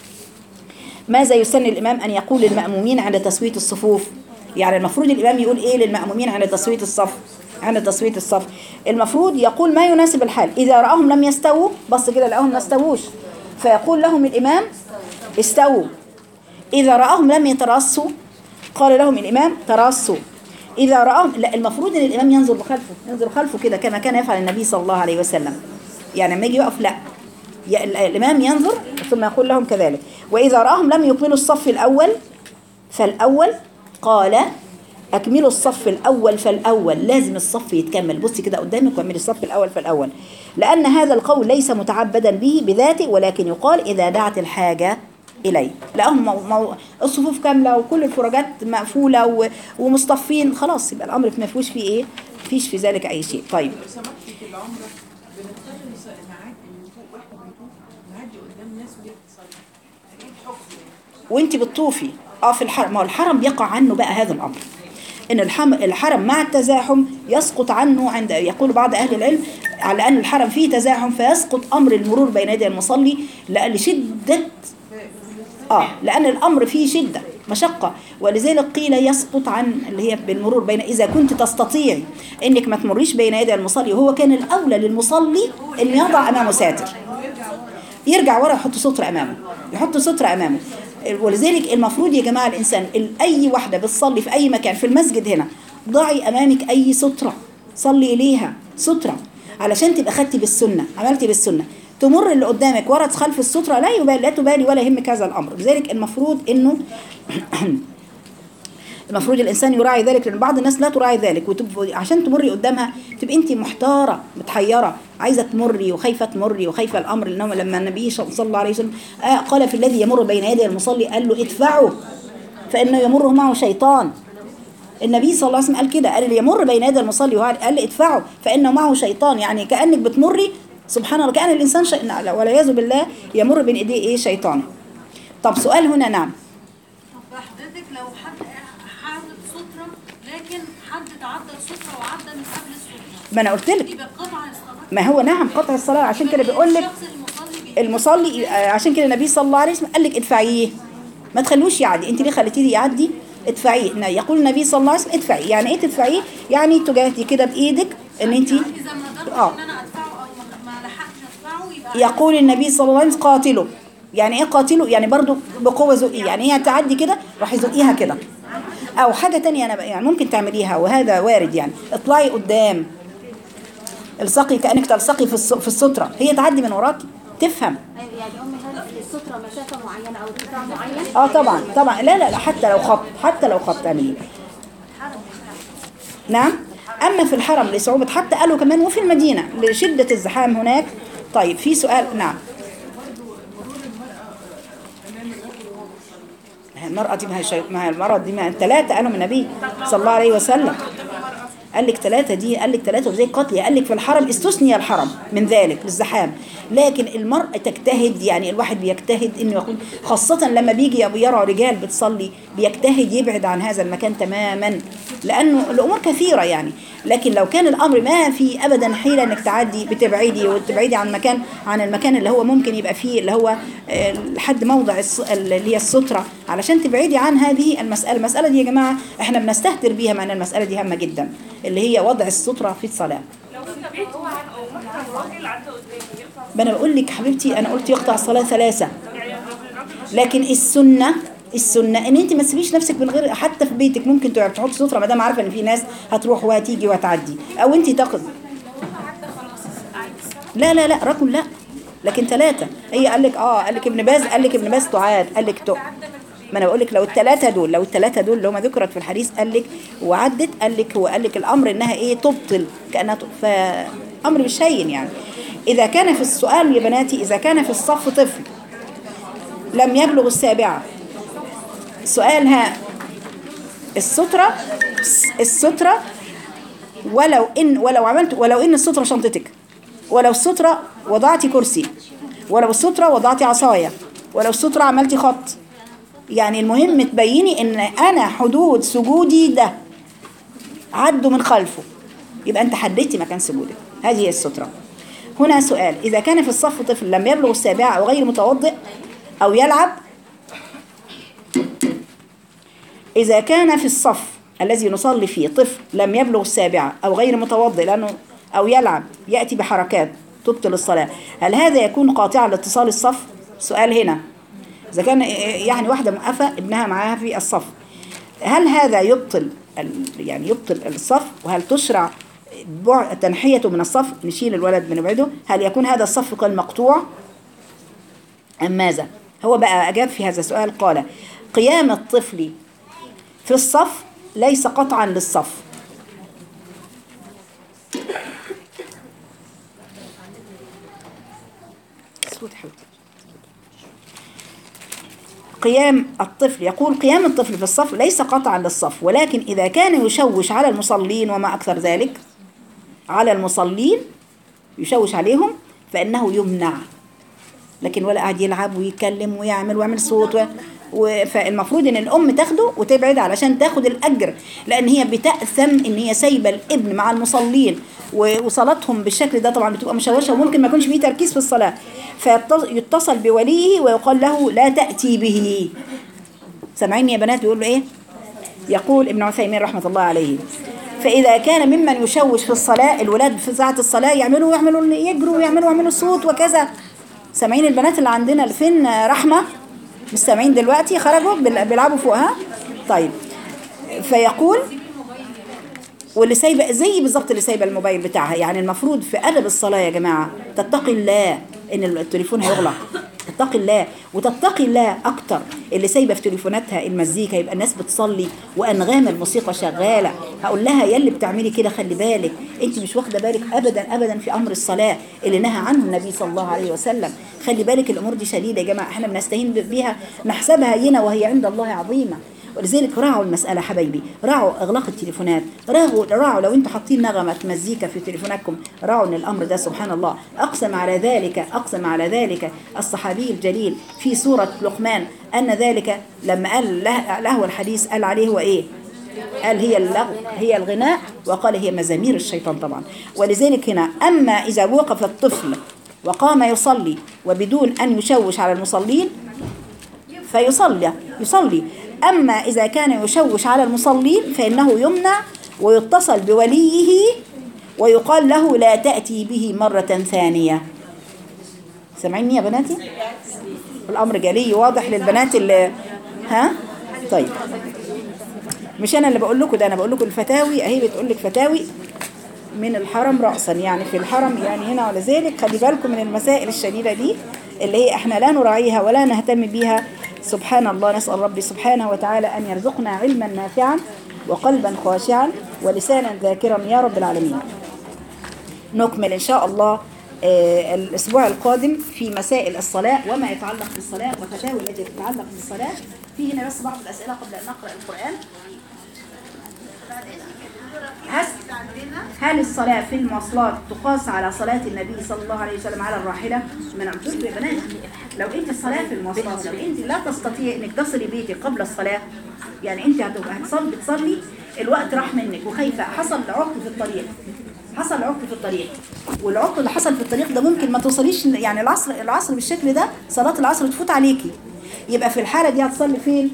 Speaker 1: ماذا يسن الإمام أن يقول للمأمومين عند تسوية الصفوف يعني المفروض الإمام يقول إيه للمأمومين عند تسوية الصف عند تسوية الصف المفروض يقول ما يناسب الحال إذا رأهم لم يستووا بص كده لقاهم ما استووش فيقول لهم الإمام استووا إذا رأهم لم يترصوا قال لهم الإمام ترصوا إذا رأهم لا المفروض أن الإمام ينظر خلفه ينظر خلفه كده كما كان يفعل النبي صلى الله عليه وسلم يعني لما يجي يقف لا ي- ال- الإمام ينظر ثم يقول لهم كذلك وإذا رأهم لم يكملوا الصف الأول فالأول قال أكملوا الصف الأول فالأول لازم الصف يتكمل بصي كده قدامك واعملي الصف الأول فالأول لأن هذا القول ليس متعبدا به بذاته ولكن يقال إذا دعت الحاجة إليه لأهم مو مو الصفوف كاملة وكل الفراجات مقفولة و- ومصطفين خلاص يبقى الأمر ما فيهوش فيه إيه فيش في ذلك أي شيء طيب
Speaker 5: لو سمحتي في العمرة بنضطر نس- نعدي من فوق واحنا بنطوف نعدي قدام ناس وهي بتصلي ايه الحكم يعني؟
Speaker 1: وانت بتطوفي اه في الحرم ما هو الحرم يقع عنه بقى هذا الامر ان الحم الحرم مع التزاحم يسقط عنه عند يقول بعض اهل العلم على ان الحرم فيه تزاحم فيسقط امر المرور بين يدي المصلي لأ- لشده اه لان الامر فيه شده مشقه ولذلك قيل يسقط عن اللي هي بالمرور بين اذا كنت تستطيعي انك ما تمريش بين يدي المصلي وهو كان الاولى للمصلي ان يضع امامه ساتر يرجع ورا يحط ستر امامه يحط ستر امامه ولذلك المفروض يا جماعه الانسان ال- اي واحده بتصلي في اي مكان في المسجد هنا ضعي امامك اي ستره صلي اليها ستره علشان تبقى خدتي بالسنه عملتي بالسنه تمر اللي قدامك ورا خلف الستره لا يبالي لا تبالي ولا يهمك هذا الامر لذلك المفروض انه المفروض الانسان يراعي ذلك لان بعض الناس لا تراعي ذلك وتب... عشان تمري قدامها تبقى انت محتاره متحيره عايزه تمري وخايفه تمري وخايفه الامر لانه لما النبي صلى الله عليه وسلم آه قال في الذي يمر بين يدي المصلي قال له ادفعه فانه يمر معه شيطان النبي صلى الله عليه وسلم قال كده قال اللي يمر بين يدي المصلي وهو قال ادفعه فانه معه شيطان يعني كانك بتمري سبحان الله كان الانسان شيء والعياذ بالله يمر بين ايديه ايه شيطان طب سؤال هنا نعم
Speaker 6: طب حضرتك لو حد حاطط سترة لكن حد تعدى السترة وعدى من قبل السترة
Speaker 1: ما انا قلت لك
Speaker 6: يبقى قطع الصلاة
Speaker 1: ما هو نعم قطع الصلاه عشان كده بيقول لك
Speaker 6: الشخص المصلي بي-
Speaker 1: المصلي آه، عشان كده النبي صلى الله عليه وسلم قال لك ادفعيه ما تخلوش يعدي انت ليه خليتيه يعدي ادفعيه إن يقول النبي صلى الله عليه وسلم ادفعي يعني ايه تدفعيه يعني تجاهدي كده بايدك ان انت
Speaker 6: اذا ما قدرتش
Speaker 1: آه.
Speaker 6: ان انا ادفعه او ما- ما لحقتش ادفعه يبقى
Speaker 1: يقول النبي صلى الله عليه وسلم قاتله يعني ايه قاتله يعني برضو بقوه زقيه يعني هي تعدي كده راح يزقيها كده او حاجه تانية انا بقى- يعني ممكن تعمليها وهذا وارد يعني اطلعي قدام الصقي كانك تلصقي في الس- في الستره هي تعدي من وراكي تفهم
Speaker 4: أيوة، يعني امي هل الستره مسافه معينه او ارتفاع معين
Speaker 1: اه طبعا طبعا لا لا لا حتى لو خط حتى لو خط تعمليه نعم اما في الحرم لصعوبه حتى قالوا كمان وفي المدينه لشده الزحام هناك طيب في سؤال نعم ما هي المرأة دي ما هي شي... ما هي المرأة دي ما ثلاثة قالوا من النبي صلى الله عليه وسلم قال لك ثلاثة دي قال لك ثلاثة وزي قتل قال لك في الحرم استثني الحرم من ذلك للزحام لكن المرأة تجتهد يعني الواحد بيجتهد انه يكون خاصة لما بيجي يرى رجال بتصلي بيجتهد يبعد عن هذا المكان تماما لانه الامور كثيرة يعني لكن لو كان الامر ما في ابدا حيلة انك تعدي بتبعدي وتبعدي عن مكان عن المكان اللي هو ممكن يبقى فيه اللي هو آه، لحد موضع الص- اللي هي السترة علشان تبعدي عن هذه المسألة المسألة دي يا جماعة احنا بنستهتر بيها مع ان المسألة دي هامة جدا اللي هي وضع السترة في الصلاة ما انا بقول لك حبيبتي انا قلت يقطع الصلاة ثلاثة لكن السنة السنة ان انت ما تسيبيش نفسك من غير حتى في بيتك ممكن تقعد تحط سترة ما دام عارفة ان في ناس هتروح وهتيجي وهتعدي او انت تاخد لا لا لا ركن لا لكن ثلاثة هي قال لك اه قال لك ابن باز قال لك ابن باز تعاد قال لك تق ما انا بقول لك لو الثلاثة دول لو الثلاثة دول اللي هم ذكرت في الحديث قال لك وعدت قال لك هو قال لك الامر انها ايه تبطل كانها ت- فامر مش هين يعني اذا كان في السؤال يا بناتي اذا كان في الصف طفل لم يبلغ السابعة سؤالها السترة السترة ولو ان ولو عملت ولو ان السترة شنطتك ولو السترة وضعتي كرسي ولو السترة وضعتي عصاية ولو السترة عملتي خط يعني المهم تبيني ان انا حدود سجودي ده عدوا من خلفه يبقى انت حددتي مكان سجودك هذه هي السترة هنا سؤال إذا كان في الصف طفل لم يبلغ السابعة أو غير متوضئ أو يلعب إذا كان في الصف الذي نصلي فيه طفل لم يبلغ السابعة أو غير متوضئ لأنه أو يلعب يأتي بحركات تبطل الصلاة هل هذا يكون قاطعا لاتصال الصف؟ سؤال هنا إذا كان يعني واحدة موقفة ابنها معاها في الصف هل هذا يبطل ال- يعني يبطل الصف وهل تشرع بع- تنحيته من الصف نشيل الولد بنبعده هل يكون هذا الصف كالمقطوع أم ماذا هو بقى أجاب في هذا السؤال قال قيام الطفل في الصف ليس قطعا للصف صوت حبيبتي قيام الطفل يقول قيام الطفل في الصف ليس قطعا للصف ولكن إذا كان يشوش على المصلين وما أكثر ذلك على المصلين يشوش عليهم فإنه يمنع لكن ولا قاعد يلعب ويتكلم ويعمل ويعمل صوت و... و... فالمفروض ان الام تاخده وتبعد علشان تاخد الاجر لان هي بتاثم ان هي سايبه الابن مع المصلين و- وصلاتهم بالشكل ده طبعا بتبقى مشوشه وممكن ما يكونش فيه تركيز في الصلاه فيتصل بوليه ويقال له لا تاتي به سامعين يا بنات بيقولوا ايه يقول ابن عثيمين رحمه الله عليه فإذا كان ممن يشوش في الصلاة الولاد في ساعة الصلاة يعملوا يعملوا يجروا ويعملوا يعملوا صوت وكذا سامعين البنات اللي عندنا اللي فين رحمة مش سامعين دلوقتي خرجوا بيل- بيلعبوا فوقها طيب فيقول واللي سايبه زي بالظبط اللي سايبه الموبايل بتاعها يعني المفروض في ادب الصلاه يا جماعه تتقي الله ان التليفون هيغلق تتقي الله وتتقي الله اكتر اللي سايبه في تليفوناتها المزيكا يبقى الناس بتصلي وانغام الموسيقى شغاله هقول لها يا اللي بتعملي كده خلي بالك انت مش واخده بالك ابدا ابدا في امر الصلاه اللي نهى عنه النبي صلى الله عليه وسلم خلي بالك الامور دي شديده يا جماعه احنا بنستهين بيها نحسبها هينه وهي عند الله عظيمه ولذلك راعوا المسألة حبايبي راعوا إغلاق التليفونات راعوا, راعوا لو انتوا حاطين نغمة مزيكا في تليفوناتكم راعوا ان الأمر ده سبحان الله أقسم على ذلك أقسم على ذلك الصحابي الجليل في سورة لقمان أن ذلك لما قال له, له الحديث قال عليه هو إيه قال هي اللغو هي الغناء وقال هي مزامير الشيطان طبعا ولذلك هنا أما إذا وقف الطفل وقام يصلي وبدون أن يشوش على المصلين فيصلي يصلي أما إذا كان يشوش على المصلين فإنه يمنع ويتصل بوليه ويقال له لا تأتي به مرة ثانية سامعيني يا بناتي الأمر جلي واضح للبنات اللي ها طيب مش أنا اللي بقول لكم ده أنا بقول لكم الفتاوي أهي بتقول لك فتاوي من الحرم رأسا يعني في الحرم يعني هنا ولا ذلك خلي بالكم من المسائل الشديدة دي اللي هي احنا لا نراعيها ولا نهتم بيها سبحان الله نسأل ربي سبحانه وتعالى أن يرزقنا علما نافعا وقلبا خاشعا ولسانا ذاكرا يا رب العالمين نكمل إن شاء الله آه، الأسبوع القادم في مسائل الصلاة وما يتعلق بالصلاة وفتاوى التي تتعلق بالصلاة في هنا بس بعض الأسئلة قبل أن نقرأ القرآن هل هل الصلاة في المواصلات تقاس على صلاة النبي صلى الله عليه وسلم على الراحلة؟ ما انا قلت لكم يا بنات لو انت الصلاة في المواصلات لو انت لا تستطيع انك تصلي بيتك قبل الصلاة يعني انت هتبقى هتصلي بتصلي الوقت راح منك وخايفة حصل عطل في الطريق حصل عطل في الطريق والعطل اللي حصل في الطريق ده ممكن ما توصليش يعني العصر العصر بالشكل ده صلاة العصر تفوت عليكي يبقى في الحالة دي هتصلي فين؟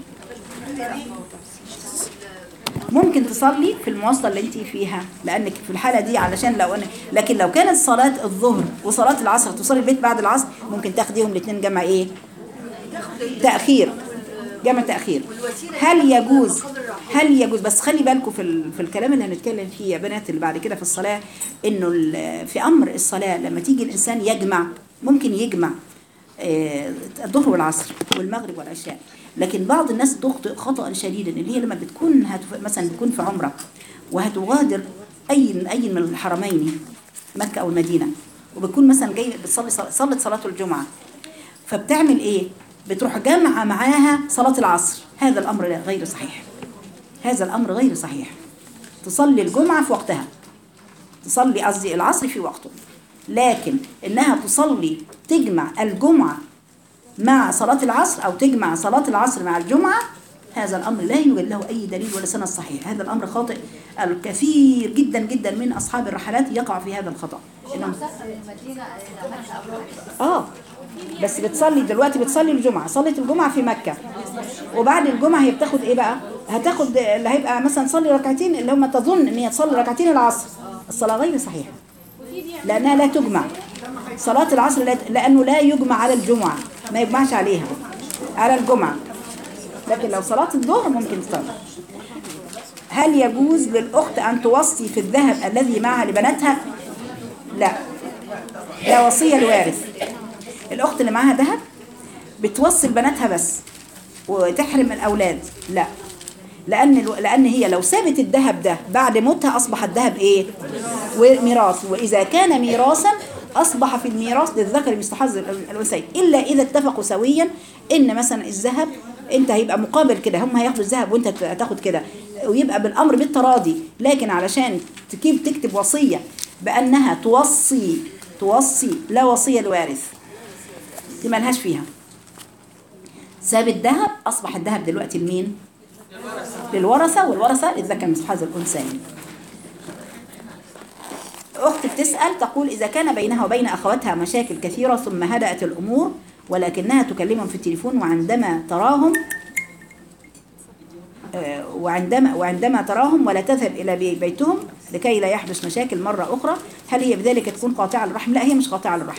Speaker 1: ممكن تصلي في المواصلة اللي انت فيها لانك في الحالة دي علشان لو انا لكن لو كانت صلاة الظهر وصلاة العصر تصلي البيت بعد العصر ممكن تاخديهم الاثنين جمع ايه تأخير جمع تأخير هل يجوز هل يجوز بس خلي بالكم في ال- في الكلام اللي هنتكلم فيه يا بنات اللي بعد كده في الصلاة انه ال- في امر الصلاة لما تيجي الانسان يجمع ممكن يجمع آه، الظهر والعصر والمغرب والعشاء لكن بعض الناس تخطئ خطأ شديدا اللي هي لما بتكون هتف... مثلا بتكون في عمرة وهتغادر أي أي من الحرمين مكة أو المدينة وبتكون مثلا جاي بتصلي صل- صلت صلاة الجمعة فبتعمل إيه؟ بتروح جامعة معاها صلاة العصر هذا الأمر لا- غير صحيح هذا الأمر غير صحيح تصلي الجمعة في وقتها تصلي قصدي العصر في وقته لكن إنها تصلي تجمع الجمعة مع صلاة العصر أو تجمع صلاة العصر مع الجمعة هذا الأمر لا يوجد له أي دليل ولا سند صحيح هذا الأمر خاطئ الكثير جدا جدا من أصحاب الرحلات يقع في هذا الخطأ إنهم آه بس بتصلي دلوقتي بتصلي الجمعة صلت الجمعة في مكة وبعد الجمعة هي بتاخد إيه بقى هتاخد اللي هيبقى مثلا تصلي ركعتين اللي هم تظن إن هي تصلي ركعتين العصر الصلاة غير صحيحة لأنها لا تجمع صلاة العصر لا لأنه لا يجمع على الجمعة ما يجمعش عليها على الجمعة لكن لو صلاة الظهر ممكن تصلي هل يجوز للأخت أن توصي في الذهب الذي معها لبناتها؟ لا لا وصية الوارث الأخت اللي معاها ذهب بتوصي لبناتها بس وتحرم الأولاد لا لأن لأن هي لو سابت الذهب ده بعد موتها أصبح الذهب إيه؟ وميراث وإذا كان ميراثا أصبح في الميراث للذكر مثل حظ الأنثيين إلا إذا اتفقوا سويا إن مثلا الذهب أنت هيبقى مقابل كده هم هياخدوا الذهب وأنت هتاخد كده ويبقى بالأمر بالتراضي لكن علشان تجيب تكتب وصية بأنها توصي توصي لا وصية الوارث دي ملهاش فيها ساب الذهب أصبح الذهب دلوقتي لمين؟ للورثة والورثة للذكر مثل حظ الأنثيين أخت بتسأل تقول إذا كان بينها وبين أخواتها مشاكل كثيرة ثم هدأت الأمور ولكنها تكلمهم في التليفون وعندما تراهم آه، وعندما وعندما تراهم ولا تذهب إلى بي- بيتهم لكي لا يحدث مشاكل مرة أخرى هل هي بذلك تكون قاطعة للرحم؟ لا هي مش قاطعة للرحم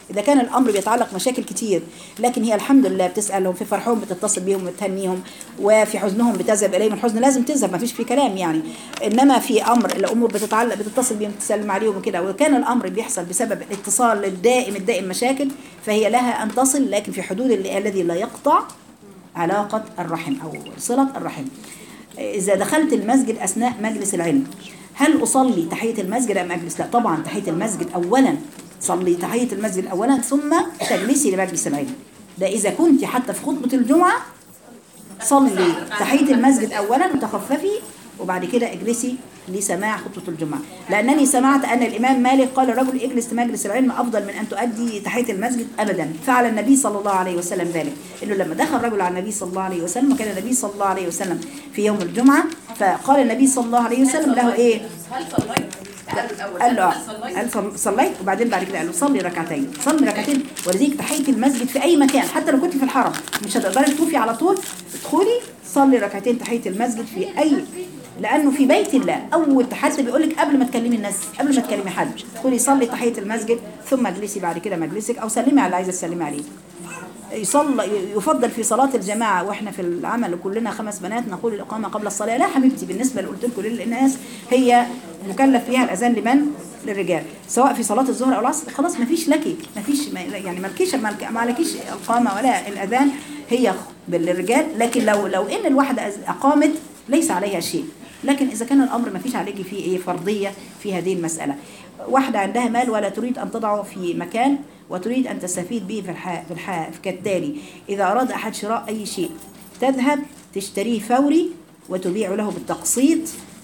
Speaker 1: اذا كان الامر بيتعلق مشاكل كتير لكن هي الحمد لله بتسالهم في فرحهم بتتصل بيهم وتهنيهم وفي حزنهم بتذهب اليهم الحزن لازم تذهب ما فيش في كلام يعني انما في امر الامور بتتعلق بتتصل بيهم تسلم عليهم وكده وكان الامر بيحصل بسبب الاتصال الدائم الدائم مشاكل فهي لها ان تصل لكن في حدود ال- الذي لا يقطع علاقه الرحم او صله الرحم إذا دخلت المسجد أثناء مجلس العلم هل أصلي تحية المسجد أم أجلس؟ لا طبعا تحية المسجد أولا صلي تحية المسجد أولا ثم تجلسي لمجلس العلم ده إذا كنت حتى في خطبة الجمعة صلي تحية المسجد أولا وتخففي وبعد كده اجلسي لسماع خطبة الجمعة لأنني سمعت أن الإمام مالك قال الرجل اجلس لمجلس العلم أفضل من أن تؤدي تحية المسجد أبدا فعل النبي صلى الله عليه وسلم ذلك إنه لما دخل رجل على النبي صلى الله عليه وسلم وكان النبي صلى الله عليه وسلم في يوم الجمعة فقال النبي صلى الله عليه وسلم له إيه
Speaker 5: هل صليت؟ قال الأول
Speaker 1: قال له
Speaker 5: هل صليت؟
Speaker 1: قال صل- صليت وبعدين بعد كده قال له صلي ركعتين صلي ركعتين ولذلك تحيه المسجد في اي مكان حتى لو كنت في الحرم مش هتقدري تطوفي على طول ادخلي صلي ركعتين تحيه المسجد في اي لانه في بيت الله اول حد بيقول لك قبل ما تكلمي الناس قبل ما تكلمي حد ادخلي صلي تحيه المسجد ثم اجلسي بعد كده مجلسك او سلمي على اللي عايزه تسلمي عليه يصلى يفضل في صلاة الجماعة واحنا في العمل كلنا خمس بنات نقول الإقامة قبل الصلاة لا حبيبتي بالنسبة اللي قلت لكم للناس هي مكلف فيها الأذان لمن؟ للرجال سواء في صلاة الظهر أو العصر خلاص ما فيش لك ما فيش ما يعني مالكيش مالك- ما عليكيش إقامة ولا الأذان هي للرجال لكن لو لو إن الواحدة أز- أقامت ليس عليها شيء لكن إذا كان الأمر ما فيش عليكي فيه إيه فرضية في هذه المسألة واحدة عندها مال ولا تريد أن تضعه في مكان وتريد أن تستفيد به في الحياة في الحياة كالتالي إذا أراد أحد شراء أي شيء تذهب تشتريه فوري وتبيع له بالتقسيط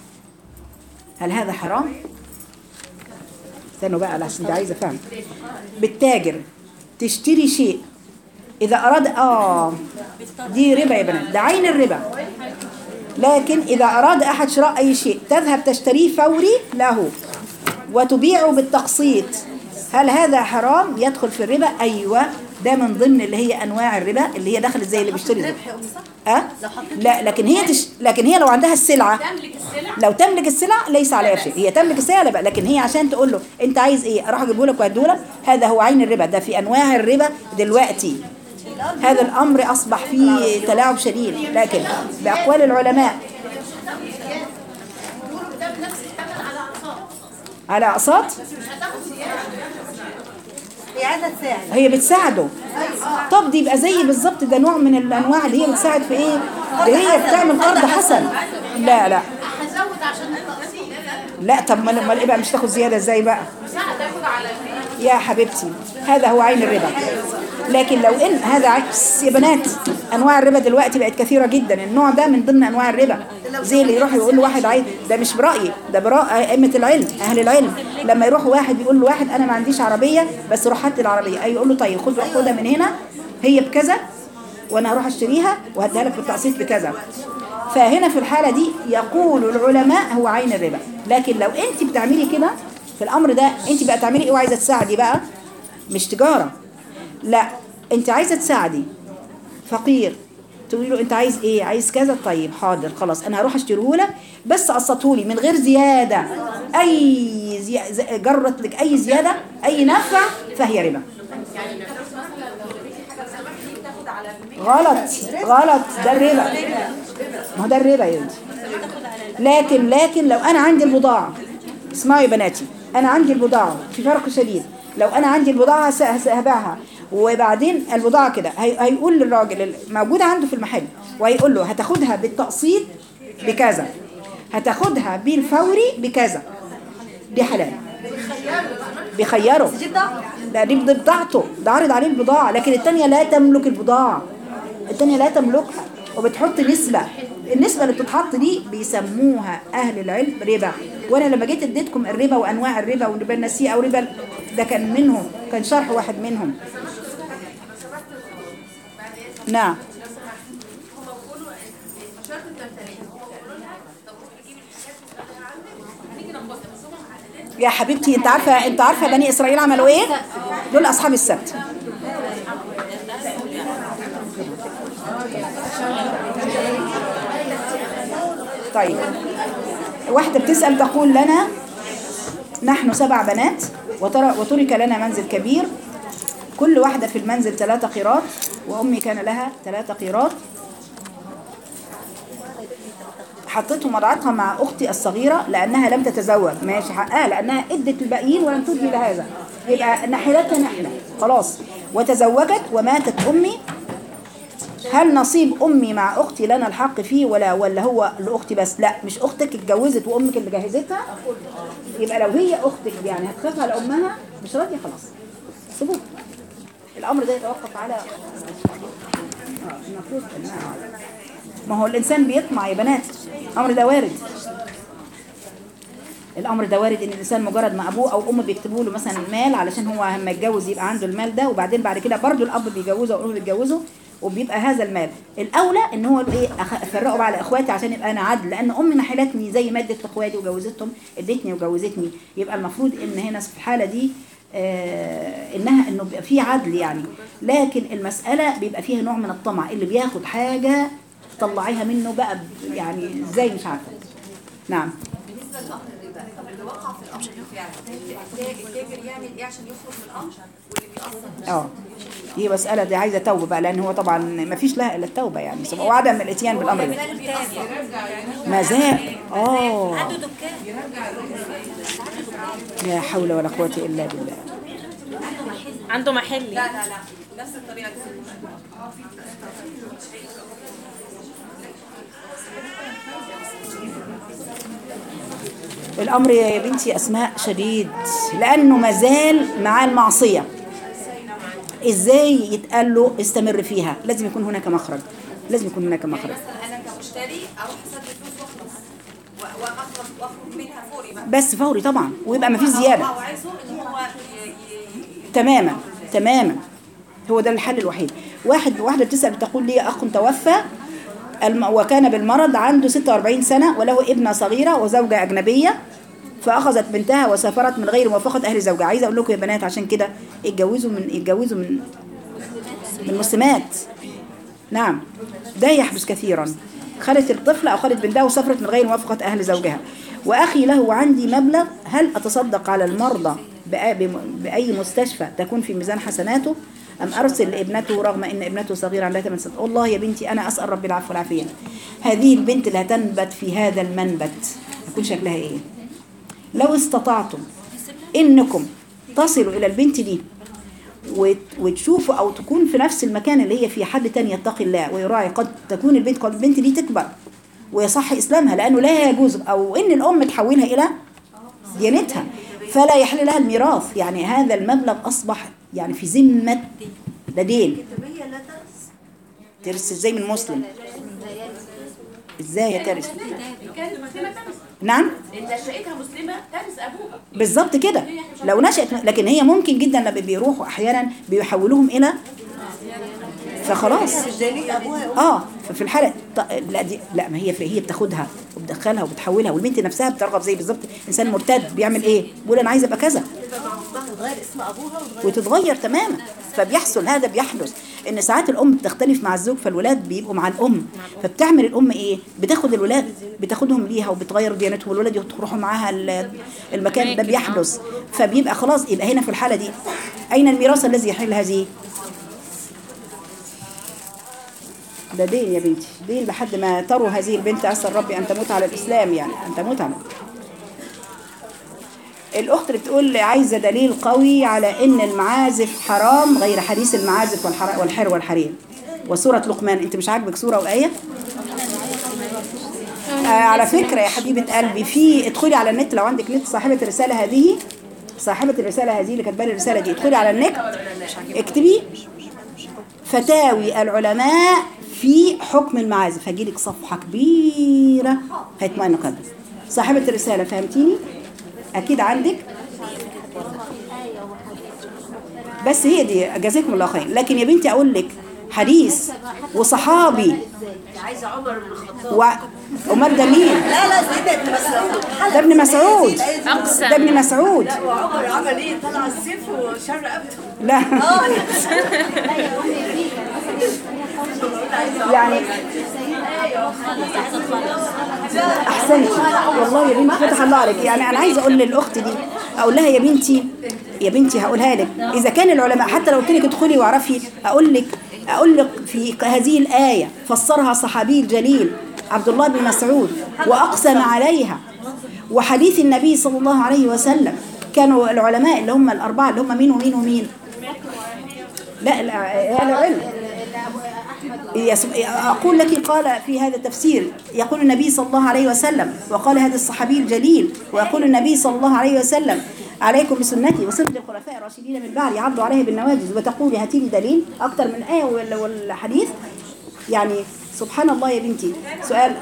Speaker 1: هل هذا حرام؟ استنوا بقى عشان انت عايزه فهم بالتاجر تشتري شيء اذا اراد اه دي ربا يا بنات ده عين الربا لكن اذا اراد احد شراء اي شيء تذهب تشتريه فوري له وتبيعه بالتقسيط هل هذا حرام يدخل في الربا ايوه ده من ضمن اللي هي انواع الربا اللي هي دخلت زي اللي بيشتري ده. أه؟ لا لكن هي تش... لكن هي لو عندها السلعه لو تملك السلع ليس عليها شيء هي تملك السلع لا بقى لكن هي عشان تقول له انت عايز ايه اروح اجيبه لك واديه لك هذا هو عين الربا ده في انواع الربا دلوقتي هذا الامر اصبح فيه تلاعب شديد لكن باقوال العلماء على اقساط
Speaker 6: هي عايزه تساعد
Speaker 1: هي بتساعده طب دي يبقى زي بالظبط ده نوع من الانواع اللي هي بتساعد في ايه ده هي بتعمل قرض حسن لا لا
Speaker 6: هزود عشان التقسيط
Speaker 1: لا طب ما امال ايه بقى مش تاخد زياده ازاي بقى يا حبيبتي هذا هو عين الربا لكن لو ان هذا عكس يا بنات انواع الربا دلوقتي بقت كثيره جدا النوع ده من ضمن انواع الربا زي اللي يروح يقول له واحد عايز ده مش برايي ده براء ائمه العلم اهل العلم لما يروح واحد يقول له واحد انا ما عنديش عربيه بس روح هات لي العربيه اي يقول له طيب خد روح خدها من هنا هي بكذا وانا هروح اشتريها وهديها لك بالتقسيط بكذا فهنا في الحالة دي يقول العلماء هو عين الربا لكن لو انت بتعملي كده في الامر ده انت بقى تعملي ايه وعايزه تساعدي بقى مش تجاره لا انت عايزه تساعدي فقير تقولي له انت عايز ايه عايز كذا طيب حاضر خلاص انا هروح اشتريه لك بس قسطه لي من غير زياده اي زي... ز- جرت لك اي زياده اي نفع فهي ربا غلط غلط ده الربا ما هو ده الربا يا بنتي لكن لكن لو انا عندي البضاعه اسمعوا يا بناتي انا عندي البضاعه في فرق شديد لو انا عندي البضاعه س- هس- هبيعها وبعدين البضاعه كده هي- هيقول للراجل الموجوده عنده في المحل وهيقول له هتاخدها بالتقسيط بكذا هتاخدها بالفوري بكذا دي حلال بيخيره لا دي دي بتاعته ده عارض عليه البضاعة لكن التانية لا تملك البضاعة التانية لا تملكها وبتحط نسبة النسبة اللي بتتحط دي بيسموها أهل العلم ربا وأنا لما جيت اديتكم الربا وأنواع الربا وربا النسيئة وربا ال- ده كان منهم كان شرح واحد منهم نعم يا حبيبتي انت عارفه انت عارفه بني اسرائيل عملوا ايه دول اصحاب السبت طيب واحده بتسال تقول لنا نحن سبع بنات وترى وترك لنا منزل كبير كل واحدة في المنزل ثلاثة قيراط وأمي كان لها ثلاثة قيراط حطيتهم وضعتها مع أختي الصغيرة لأنها لم تتزوج ماشي حقها لأنها ادت الباقيين ولم تدي لهذا يبقى نحلتها نحلة خلاص وتزوجت وماتت أمي هل نصيب أمي مع أختي لنا الحق فيه ولا ولا هو لأختي بس لا مش أختك اتجوزت وأمك اللي جهزتها يبقى لو هي أختك يعني هتخاف على أمها مش راضية خلاص سيبوه الأمر ده يتوقف على آه، المفروض إنها- ما هو الإنسان بيطمع يا بنات الأمر ده وارد الامر ده وارد ان الانسان مجرد ما ابوه او امه بيكتبوا له مثلا مال علشان هو لما يتجوز يبقى عنده المال ده وبعدين بعد كده برضه الاب بيجوزه او الام بيتجوزه وبيبقى هذا المال الاولى ان هو ايه أخ- افرقه بقى على اخواتي عشان يبقى انا عدل لان امي نحلتني زي ما ادت اخواتي وجوزتهم ادتني وجوزتني يبقى المفروض ان هنا في الحاله دي آه انها انه بيبقى في عدل يعني لكن المساله بيبقى فيها نوع من الطمع اللي بياخد حاجه طلعيها منه بقى ب- يعني ازاي مش عارفه نعم
Speaker 7: بالنسبه لامر الربا طب اللي وقع في الامر بالفعل التاجر التاجر يعمل ايه عشان يخرج من الامر واللي بيأثر
Speaker 1: اه هي مسألة دي عايزة توبة بقى لأن هو طبعا ما فيش لها إلا التوبة يعني سواء وعدم الإتيان بالأمر ده ما زال اه لا حول ولا قوة إلا بالله
Speaker 2: عنده محل
Speaker 7: لا لا لا نفس الطريقه دي
Speaker 1: الأمر يا بنتي أسماء شديد لأنه ما زال مع المعصية إزاي يتقال له استمر فيها لازم يكون هناك مخرج لازم يكون هناك مخرج
Speaker 7: مثلا انا كمشتري اروح اسدد فلوس واخلص و- واخرج واخرج منها فوري بقى
Speaker 1: بس فوري طبعا ويبقى ما فيش زيادة
Speaker 7: هو عايزه ان هو ي- ي-
Speaker 1: تماما تماما هو ده الحل الوحيد واحد واحدة بتسأل بتقول لي أخ توفى الم- وكان بالمرض عنده 46 سنة وله ابنة صغيرة وزوجة أجنبية فأخذت بنتها وسافرت من غير موافقة أهل زوجها عايزة أقول لكم يا بنات عشان كده اتجوزوا من اتجوزوا من من مسلمات نعم ده يحدث كثيرا خدت الطفلة أو خدت بنتها وسافرت من غير موافقة أهل زوجها وأخي له وعندي مبلغ هل أتصدق على المرضى بأ- بم- بأي مستشفى تكون في ميزان حسناته أم أرسل لابنته رغم أن ابنته صغيرة عندها 8 سنوات والله يا بنتي أنا أسأل ربي العفو والعافية هذه البنت اللي هتنبت في هذا المنبت يكون شكلها إيه لو استطعتم إنكم تصلوا إلى البنت دي وت- وتشوفوا او تكون في نفس المكان اللي هي فيه حد تاني يتقي الله ويراعي قد تكون البنت قد البنت دي تكبر ويصح اسلامها لانه لا يجوز او ان الام تحولها الى ديانتها فلا يحل لها الميراث يعني هذا المبلغ اصبح يعني في ذمه ده دين
Speaker 3: هي لا ترث
Speaker 1: ترث ازاي من مسلم ازاي يا ترث
Speaker 3: كانت مسلمه ترث
Speaker 1: نعم
Speaker 3: انت شقتها مسلمه ترث ابوها
Speaker 1: بالظبط كده لو نشأت لكن هي ممكن جدا لما بيروحوا احيانا بيحولوهم الى فخلاص اه ففي الحاله ط- لا دي لا ما هي هي بتاخدها وبتدخلها وبتحولها والبنت نفسها بترغب زي بالظبط انسان مرتد بيعمل ايه بيقول انا عايزه ابقى كذا
Speaker 3: تغير اسم ابوها وتغير
Speaker 1: وتتغير تماما فبيحصل هذا بيحدث ان ساعات الام بتختلف مع الزوج فالولاد بيبقوا مع الام فبتعمل الام ايه بتاخد الولاد بتاخدهم ليها وبتغير ديانتهم والولاد يروحوا معاها ال- المكان ده بيحدث فبيبقى خلاص يبقى هنا في الحاله دي اين الميراث الذي يحل هذه ده دين يا بنتي دين لحد ما تروا هذه البنت أسأل ربي أن تموت على الإسلام يعني أن تموت على الأخت اللي بتقول عايزة دليل قوي على إن المعازف حرام غير حديث المعازف والحر والحر والحريم وسورة لقمان أنت مش عاجبك سورة وآية؟ آه على فكرة يا حبيبة قلبي في ادخلي على النت لو عندك نت صاحبة الرسالة هذه صاحبة الرسالة هذه اللي كاتبه لي الرسالة دي ادخلي على النت اكتبي فتاوي العلماء في حكم المعازف هجيلك صفحة كبيرة هيطمئن قلبك صاحبة الرسالة فهمتيني؟ أكيد عندك بس هي دي جزاكم الله خير لكن يا بنتي أقول لك حديث وصحابي
Speaker 3: عايزه عمر بن الخطاب
Speaker 1: و... أمال ده مين؟
Speaker 3: لا لا سيدنا ابن مسعود
Speaker 1: ده ابن مسعود
Speaker 2: أقسم
Speaker 1: ده ابن مسعود
Speaker 3: وعمر عمل ايه طلع السيف وشر رقبته
Speaker 1: لا يعني احسنتي والله يا بنتي فتح الله عليك يعني انا عايزه اقول للاخت دي اقول لها يا بنتي يا بنتي هقولها لك اذا كان العلماء حتى لو قلت لك ادخلي واعرفي اقول لك اقول لك في هذه الايه فسرها صحابي الجليل عبد الله بن مسعود واقسم عليها وحديث النبي صلى الله عليه وسلم كانوا العلماء اللي هم الاربعه اللي هم مين ومين ومين لا لا العلم يس- أقول لك قال في هذا التفسير يقول النبي صلى الله عليه وسلم وقال هذا الصحابي الجليل ويقول النبي صلى الله عليه وسلم عليكم بسنتي وسنة الخلفاء الراشدين من بعد عضوا عليها بالنواجذ وتقول هاتي لي دليل أكثر من آية ولا- والحديث يعني سبحان الله يا بنتي سؤال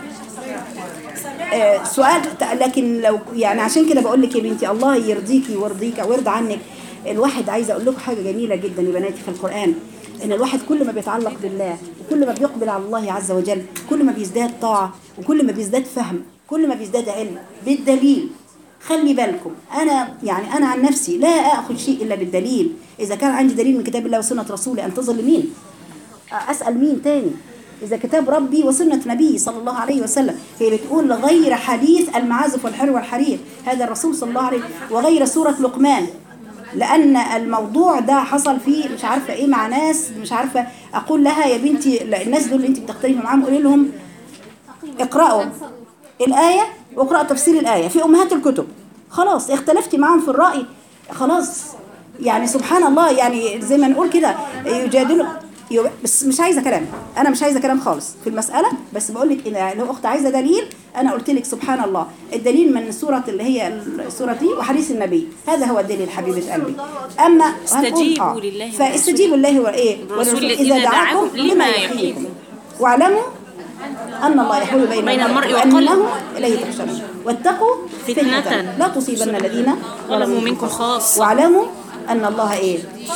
Speaker 1: آه، سؤال ت- لكن لو يعني عشان كده بقول لك يا بنتي الله يرضيكي ويرضيك ويرضى عنك الواحد عايزه اقول لكم حاجه جميله جدا يا بناتي في القران ان الواحد كل ما بيتعلق بالله وكل ما بيقبل على الله عز وجل كل ما بيزداد طاعه وكل ما بيزداد فهم كل ما بيزداد علم بالدليل خلي بالكم انا يعني انا عن نفسي لا اخذ شيء الا بالدليل اذا كان عندي دليل من كتاب الله وسنه رسوله انتظر لمين أسأل مين تاني إذا كتاب ربي وسنة نبي صلى الله عليه وسلم هي بتقول غير حديث المعازف والحر والحرير هذا الرسول صلى الله عليه وغير سورة لقمان لأن الموضوع ده حصل فيه مش عارفة إيه مع ناس مش عارفة أقول لها يا بنتي لا، الناس دول اللي أنت بتختلفي معاهم قولي لهم اقرأوا الآية واقرأوا تفسير الآية في أمهات الكتب خلاص اختلفتي معاهم في الرأي خلاص يعني سبحان الله يعني زي ما نقول كده يجادلوا يو- بس مش عايزه كلام انا مش عايزه كلام خالص في المساله بس بقول لك ان لو اخت عايزه دليل انا قلت لك سبحان الله الدليل من سوره اللي هي السوره دي وحديث النبي هذا هو الدليل حبيبه قلبي اما هنقول-
Speaker 2: استجيبوا لله
Speaker 1: فاستجيبوا لله وايه
Speaker 2: والرسول إذا دعاكم لما يحييكم.
Speaker 1: واعلموا أن الله يحول بين,
Speaker 2: بين المرء
Speaker 1: وأنه إليه تحشرون واتقوا
Speaker 2: فتنة
Speaker 1: فتنة لا تصيبن الذين
Speaker 2: ظلموا منكم خاصة.
Speaker 1: واعلموا أن الله إيه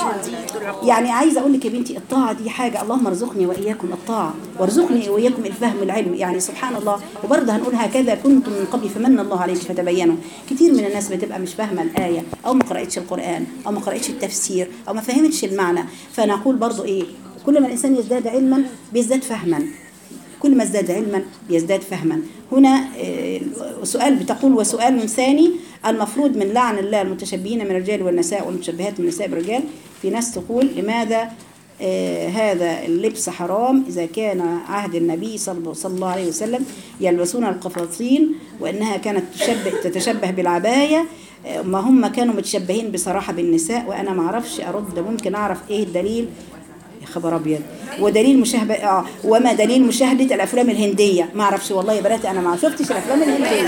Speaker 1: يعني عايزة أقول لك يا بنتي الطاعة دي حاجة اللهم ارزقني وإياكم الطاعة وارزقني وإياكم الفهم العلم يعني سبحان الله وبرضه هنقول هكذا كنتم من قبل فمن الله عليك فتبينوا كتير من الناس بتبقى مش فاهمة الآية أو ما قرأتش القرآن أو ما قرأتش التفسير أو ما فهمتش المعنى فنقول برضه إيه كل ما الإنسان يزداد علما بيزداد فهما كل ما ازداد علما بيزداد فهما هنا آه، سؤال بتقول وسؤال ثاني المفروض من لعن الله المتشبهين من الرجال والنساء والمتشبهات من النساء بالرجال في ناس تقول لماذا آه، هذا اللبس حرام إذا كان عهد النبي صلى صلى الله عليه وسلم يلبسون القفاطين وإنها كانت تشبه تتشبه بالعباية آه، ما هم كانوا متشبهين بصراحة بالنساء وأنا ما أعرفش أرد ممكن أعرف إيه الدليل يا خبر ابيض ودليل مشاهده اه وما دليل مشاهده الافلام الهنديه ما اعرفش والله يا بناتي انا ما شفتش الافلام الهنديه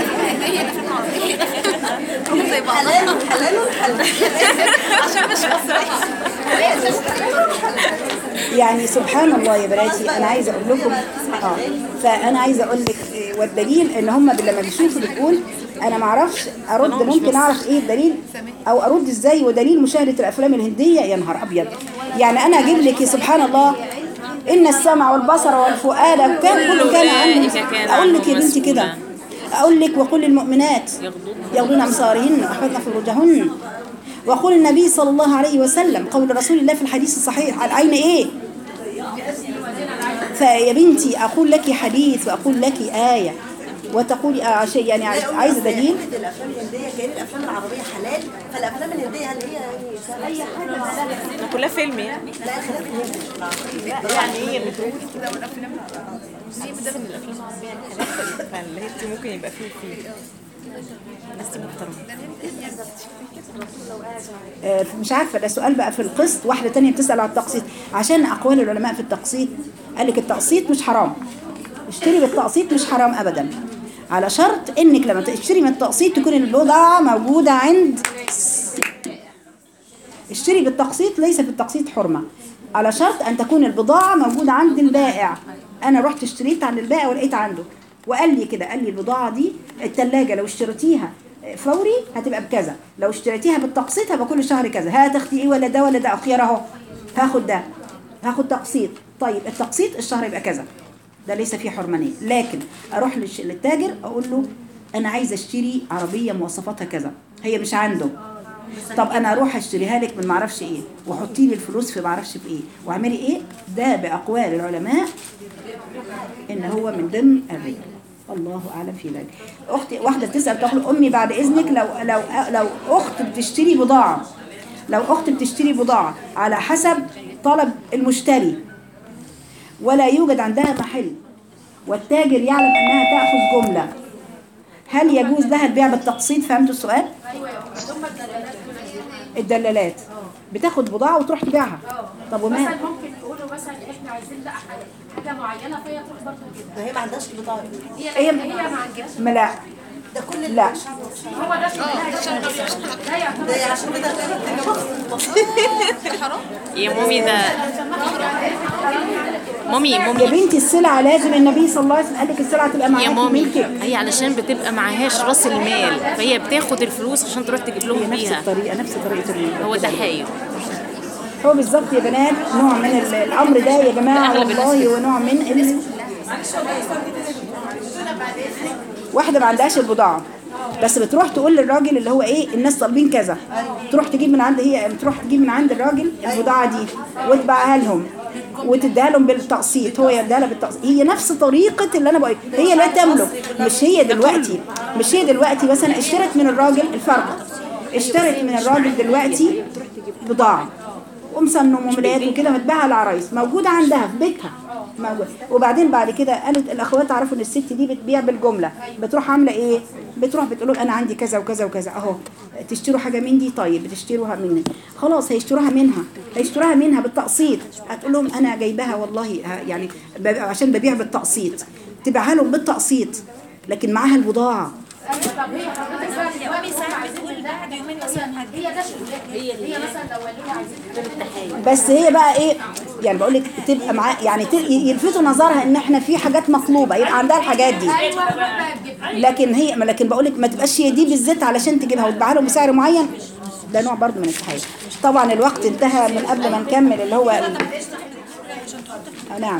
Speaker 7: حلال حلال حلال عشان مش مصري
Speaker 1: يعني سبحان الله يا بناتي انا عايزه اقول لكم اه فانا عايزه اقول لك إيه، والدليل ان هم لما بيشوفوا بتقول انا ما اعرفش ارد ممكن اعرف ايه الدليل او ارد ازاي ودليل مشاهده الافلام الهنديه يا نهار ابيض يعني انا اجيب لك سبحان الله ان السمع والبصر والفؤاد كان كله كان عنه
Speaker 2: أولئك كان
Speaker 1: اقول لك يا
Speaker 2: عنه
Speaker 1: بنتي كده
Speaker 2: مسؤولا.
Speaker 1: اقول لك وقل للمؤمنات يغضون ابصارهن واحفظن فروجهن وقول النبي صلى الله عليه وسلم قول رسول الله في الحديث الصحيح العين ايه فيا بنتي اقول لك حديث واقول لك ايه وتقولي آه شيء يعني عايز- عايزه دليل
Speaker 8: الافلام الهنديه كان الافلام العربيه حلال فالافلام الهنديه هل هي يعني اي حاجه
Speaker 5: كلها فيلم يعني
Speaker 8: لا خلاف الهندي
Speaker 5: يعني هي بتقول كده والافلام العربيه ده من الافلام العربيه الحلال فاللي هي ممكن يبقى فيه فيه الناس دي محترمه
Speaker 1: آه، مش عارفه ده سؤال بقى في القسط واحده تانية بتسال على التقسيط عشان اقوال العلماء في التقسيط قال لك التقسيط مش حرام اشتري بالتقسيط مش حرام ابدا على شرط انك لما تشتري من التقسيط تكون البضاعه موجوده عند اشتري بالتقسيط ليس في التقسيط حرمه على شرط ان تكون البضاعه موجوده عند البائع انا رحت اشتريت عند البائع ولقيت عنده وقال لي كده قال لي البضاعه دي الثلاجه لو اشتريتيها فوري هتبقى بكذا لو اشتريتيها بالتقسيط هيبقى كل شهر كذا هتاخدي ايه ولا ده ولا ده اخيار اهو هاخد ده هاخد تقسيط طيب التقسيط الشهر يبقى كذا ده ليس فيه حرمانيه لكن اروح للش- للتاجر اقول له انا عايزه اشتري عربيه مواصفاتها كذا هي مش عنده طب انا اروح اشتريها لك من معرفش ايه وحطي لي الفلوس في معرفش في ايه واعملي ايه ده باقوال العلماء ان هو من ضمن الربا الله اعلم في ذلك اختي واحده بتسال تقول امي بعد اذنك لو لو لو اخت بتشتري بضاعه لو اخت بتشتري بضاعه على حسب طلب المشتري ولا يوجد عندها محل والتاجر يعلم انها تاخذ جمله هل يجوز لها البيع بالتقسيط فهمتوا السؤال الدلالات بتاخد بضاعه وتروح تبيعها طب وما
Speaker 4: مثلا ممكن يقولوا مثلا احنا عايزين بقى حاجة- حاجه معينه فهي تروح برضه كده
Speaker 8: ما هي ما عندهاش بطاقه
Speaker 4: هي
Speaker 1: هي-
Speaker 4: هي ما عندهاش
Speaker 1: ما لا
Speaker 8: ده كل
Speaker 1: لا
Speaker 4: هو ده شغل ده يعتبر
Speaker 8: ده عشان كده
Speaker 2: يا مامي ده مامي
Speaker 1: يا
Speaker 2: مامي
Speaker 1: بنتي السلعه لازم النبي صلى الله عليه وسلم قال لك السلعه تبقى
Speaker 2: يا
Speaker 1: معاكي
Speaker 2: مامي
Speaker 1: ملكك
Speaker 2: هي علشان بتبقى معهاش راس المال فهي بتاخد الفلوس عشان تروح تجيب لهم
Speaker 1: نفس
Speaker 2: بيها
Speaker 1: الطريقه نفس طريقه ال-
Speaker 2: هو ده حقيقي
Speaker 1: هو بالظبط يا بنات نوع من ال- الامر ده يا جماعه
Speaker 2: أغلب الناس
Speaker 1: والله
Speaker 2: كده.
Speaker 1: ونوع من ال... واحده ما عندهاش البضاعه بس بتروح تقول للراجل اللي هو ايه الناس طالبين كذا تروح تجيب من عند هي تروح تجيب من عند الراجل البضاعه دي وتبيعها لهم وتديها لهم بالتقسيط هو يديها لها بالتقسيط هي نفس طريقه اللي انا بقول هي لا تملك مش هي دلوقتي مش هي دلوقتي مثلا اشترت من الراجل الفرق اشترت من الراجل دلوقتي بضاعه ومصنم وملايات وكده متباعها العرايس موجوده عندها في بيتها موجود وبعدين بعد كده قالت الاخوات عرفوا ان الست دي بتبيع بالجمله بتروح عامله ايه بتروح بتقول لهم انا عندي كذا وكذا وكذا اهو تشتروا حاجه من دي طيب بتشتروها مني خلاص هيشتروها منها هيشتروها منها بالتقسيط هتقول لهم انا جايباها والله ه- يعني ب- عشان ببيع بالتقسيط تبيعها لهم بالتقسيط لكن معاها البضاعه
Speaker 4: طب هي حضرتك بقى دلوقتي هم عايزين من ده حاجه يومين مثلا هي ده شغلها هي هي مثلا لو قالوا لي عايزين
Speaker 1: بس هي بقى ايه يعني بقول لك تبقى معاه يعني ت- يلفتوا نظرها ان احنا في حاجات مطلوبه يبقى عندها الحاجات دي
Speaker 4: ايوه روح بقى تجيبها
Speaker 1: لكن هي ما لكن بقول لك ما تبقاش هي دي بالذات علشان تجيبها وتبيعها لهم بسعر معين ده نوع برضه من التحايل طبعا الوقت انتهى من قبل ما نكمل اللي هو ال- آه نعم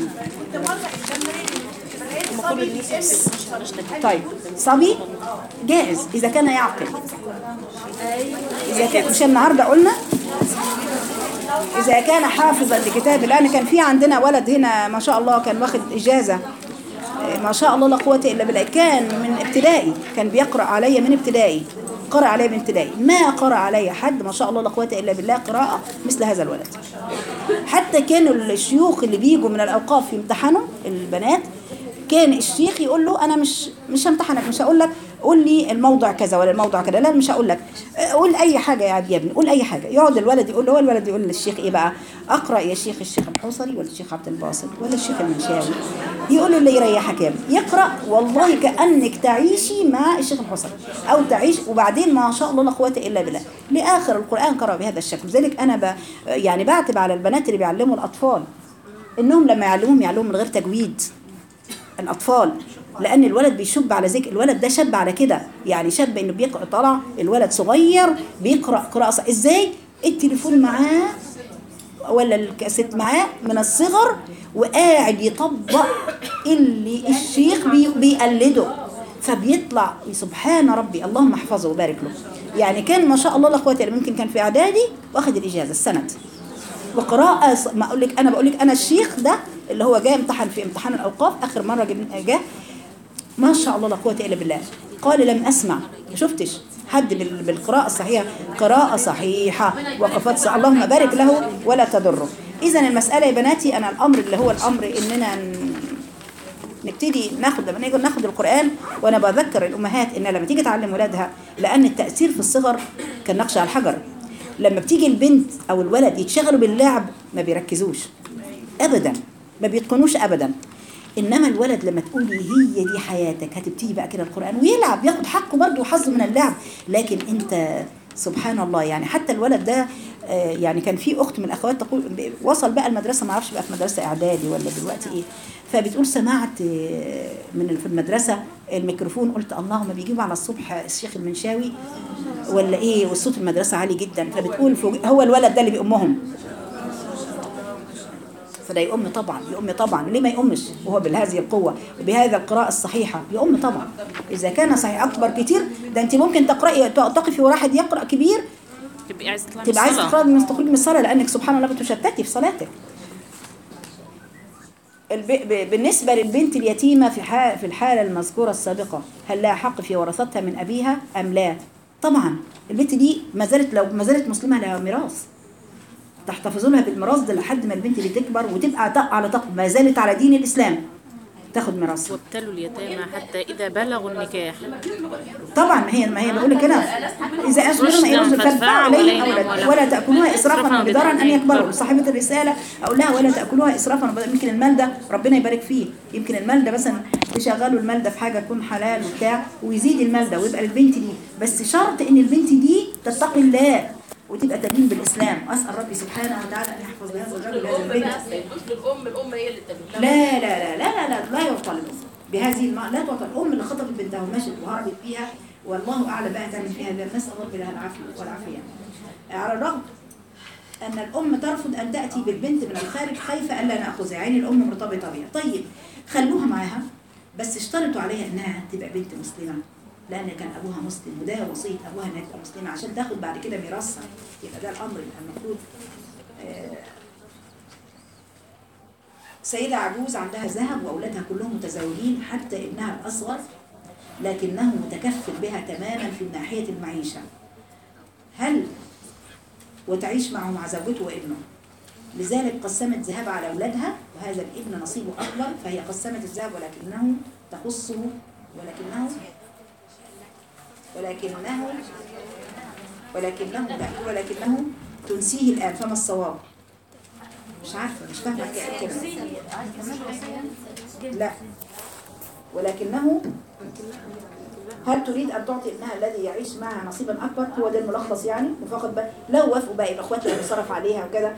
Speaker 1: طيب صبي جائز اذا كان يعقل اذا كان مش النهارده قلنا إذا كان حافظا لكتاب الله أنا كان في عندنا ولد هنا ما شاء الله كان واخد إجازة آه، ما شاء الله لا قوة إلا بالله كان من ابتدائي كان بيقرأ عليا من ابتدائي قرأ عليا من ابتدائي ما قرأ عليا حد ما شاء الله لا قوة إلا بالله قراءة مثل هذا الولد حتى كانوا الشيوخ اللي بيجوا من الأوقاف يمتحنوا البنات كان الشيخ يقول له انا مش مش همتحنك مش هقول لك قول لي الموضع كذا ولا الموضع كذا لا مش هقول لك قول اي حاجه يا يا ابني قول اي حاجه يقعد الولد يقول له هو الولد يقول للشيخ ايه بقى اقرا يا شيخ الشيخ الحوصري ولا الشيخ عبد الباسط ولا الشيخ المنشاوي يقول له اللي يريحك يا ابني يقرا والله كانك تعيشي مع الشيخ الحوصري او تعيش وبعدين ما شاء الله لا قوه الا بالله لاخر القران قرا بهذا الشكل لذلك انا ب يعني بعتب على البنات اللي بيعلموا الاطفال انهم لما يعلموهم يعلموهم من غير تجويد الاطفال لان الولد بيشب على ذكر الولد ده شب على كده يعني شب انه بيقرا طلع الولد صغير بيقرا قراءه صح- ازاي التليفون معاه ولا الكاسيت معاه من الصغر وقاعد يطبق اللي الشيخ بي بيقلده فبيطلع سبحان ربي اللهم احفظه وبارك له يعني كان ما شاء الله لا قوه الا بالله ممكن كان في اعدادي واخد الاجازه السند وقراءة ص- ما اقول لك انا بقول لك انا الشيخ ده اللي هو جاي امتحن في امتحان الاوقاف اخر مره جب- جه ما شاء الله لا قوه الا بالله قال لم اسمع ما شفتش حد بال- بالقراءة الصحيحة قراءة صحيحة وقفات صحيحة اللهم بارك له ولا تضره إذا المسألة يا بناتي أنا الأمر اللي هو الأمر إننا ن- نبتدي ناخد لما نيجي ناخد القرآن وأنا بذكر الأمهات إن لما تيجي تعلم ولادها لأن التأثير في الصغر كالنقش على الحجر لما بتيجي البنت أو الولد يتشغلوا باللعب ما بيركزوش أبدا ما بيتقنوش أبدا انما الولد لما تقولي هي دي حياتك هتبتدي بقى كده القران ويلعب ياخد حقه برضه وحظه من اللعب لكن انت سبحان الله يعني حتى الولد ده آه، يعني كان في اخت من الاخوات تقول ب- وصل بقى المدرسه ما اعرفش بقى في مدرسه اعدادي ولا دلوقتي ايه فبتقول سمعت آه، من في المدرسه الميكروفون قلت اللهم بيجيبوا على الصبح الشيخ المنشاوي ولا ايه والصوت المدرسه عالي جدا فبتقول فوق- هو الولد ده اللي بيأمهم فده يؤم طبعا يؤم طبعا ليه ما يؤمش وهو بهذه القوة وبهذا القراءة الصحيحة يؤم طبعا إذا كان صحيح أكبر كتير ده أنت ممكن تقرأي تقفي ورا واحد يقرأ كبير
Speaker 2: تبقي عايزه تطلعي من
Speaker 1: تبقى عايزة
Speaker 2: الصلاة.
Speaker 1: تخرج من تخرج من الصلاة لأنك سبحان الله بتشتتي في صلاتك الب... ب- بالنسبة للبنت اليتيمة في حال في الحالة المذكورة السابقة هل لها حق في ورثتها من أبيها أم لا؟ طبعا البنت دي ما زالت لو ما زالت مسلمه لها ميراث تحتفظونها بالميراث ده لحد ما البنت دي تكبر وتبقى طق على طق ما زالت على دين الاسلام تاخد ميراثها
Speaker 2: وابتلوا اليتامى حتى إذا بلغوا النكاح
Speaker 1: طبعا ما هي ما هي بقول لك انا اذا اسلم
Speaker 2: رشدا
Speaker 1: يرد فادفعوا
Speaker 2: فادفعوا
Speaker 1: اليه
Speaker 2: إليهم
Speaker 1: أولاد
Speaker 2: ولا-
Speaker 1: ولا تاكلوها اسرافا
Speaker 2: إسرافاً
Speaker 1: وبدارا ان
Speaker 2: وبدارا
Speaker 1: يكبروا
Speaker 2: يكبروا.
Speaker 1: صاحبه الرساله اقول لها ولا تاكلوها اسرافا وبدارا يمكن المال ده ربنا يبارك فيه يمكن المال ده مثلا تشغلوا المال ده في حاجه تكون حلال وبتاع ويزيد المال ده ويبقى البنت دي بس شرط ان البنت دي تتقي الله وتبقى تدين بالاسلام اسال ربي سبحانه وتعالى ان يحفظ لهذا الرجل هذا البنت
Speaker 3: الام الام هي اللي تدل
Speaker 1: لا لا لا لا لا لا لا يعطى الأم بهذه الم... لا تعطى الأم اللي خطبت بنتها ومشت وهربت فيها والله أعلم بقى تعمل فيها ده نسأل ربي لها العافية والعافية على الرغم أن الأم ترفض أن تأتي بالبنت من الخارج خايفة ألا نأخذها يعني الأم مرتبطة بها طيب خلوها معاها بس اشترطوا عليها أنها تبقى بنت مسلمة لأن كان أبوها مسلم وده وصية أبوها أنها تبقى مسلمة عشان تاخد بعد كده ميراثها يبقى ده الأمر اللي المفروض آه، سيدة عجوز عندها ذهب وأولادها كلهم متزوجين حتى ابنها الأصغر لكنه متكفل بها تماما في ناحية المعيشة هل وتعيش معه مع زوجته وابنه لذلك قسمت ذهب على أولادها وهذا الابن نصيبه أكبر فهي قسمت الذهب ولكنه تخصه ولكنه ولكنه ولكنه لا ولكنه تنسيه الآن فما الصواب مش عارفة مش فاهمة كده لا ولكنه هل تريد أن تعطي ابنها الذي يعيش معها نصيبا أكبر هو ده الملخص يعني وفقط بقى لو وافقوا باقي الأخوات اللي صرف عليها وكذا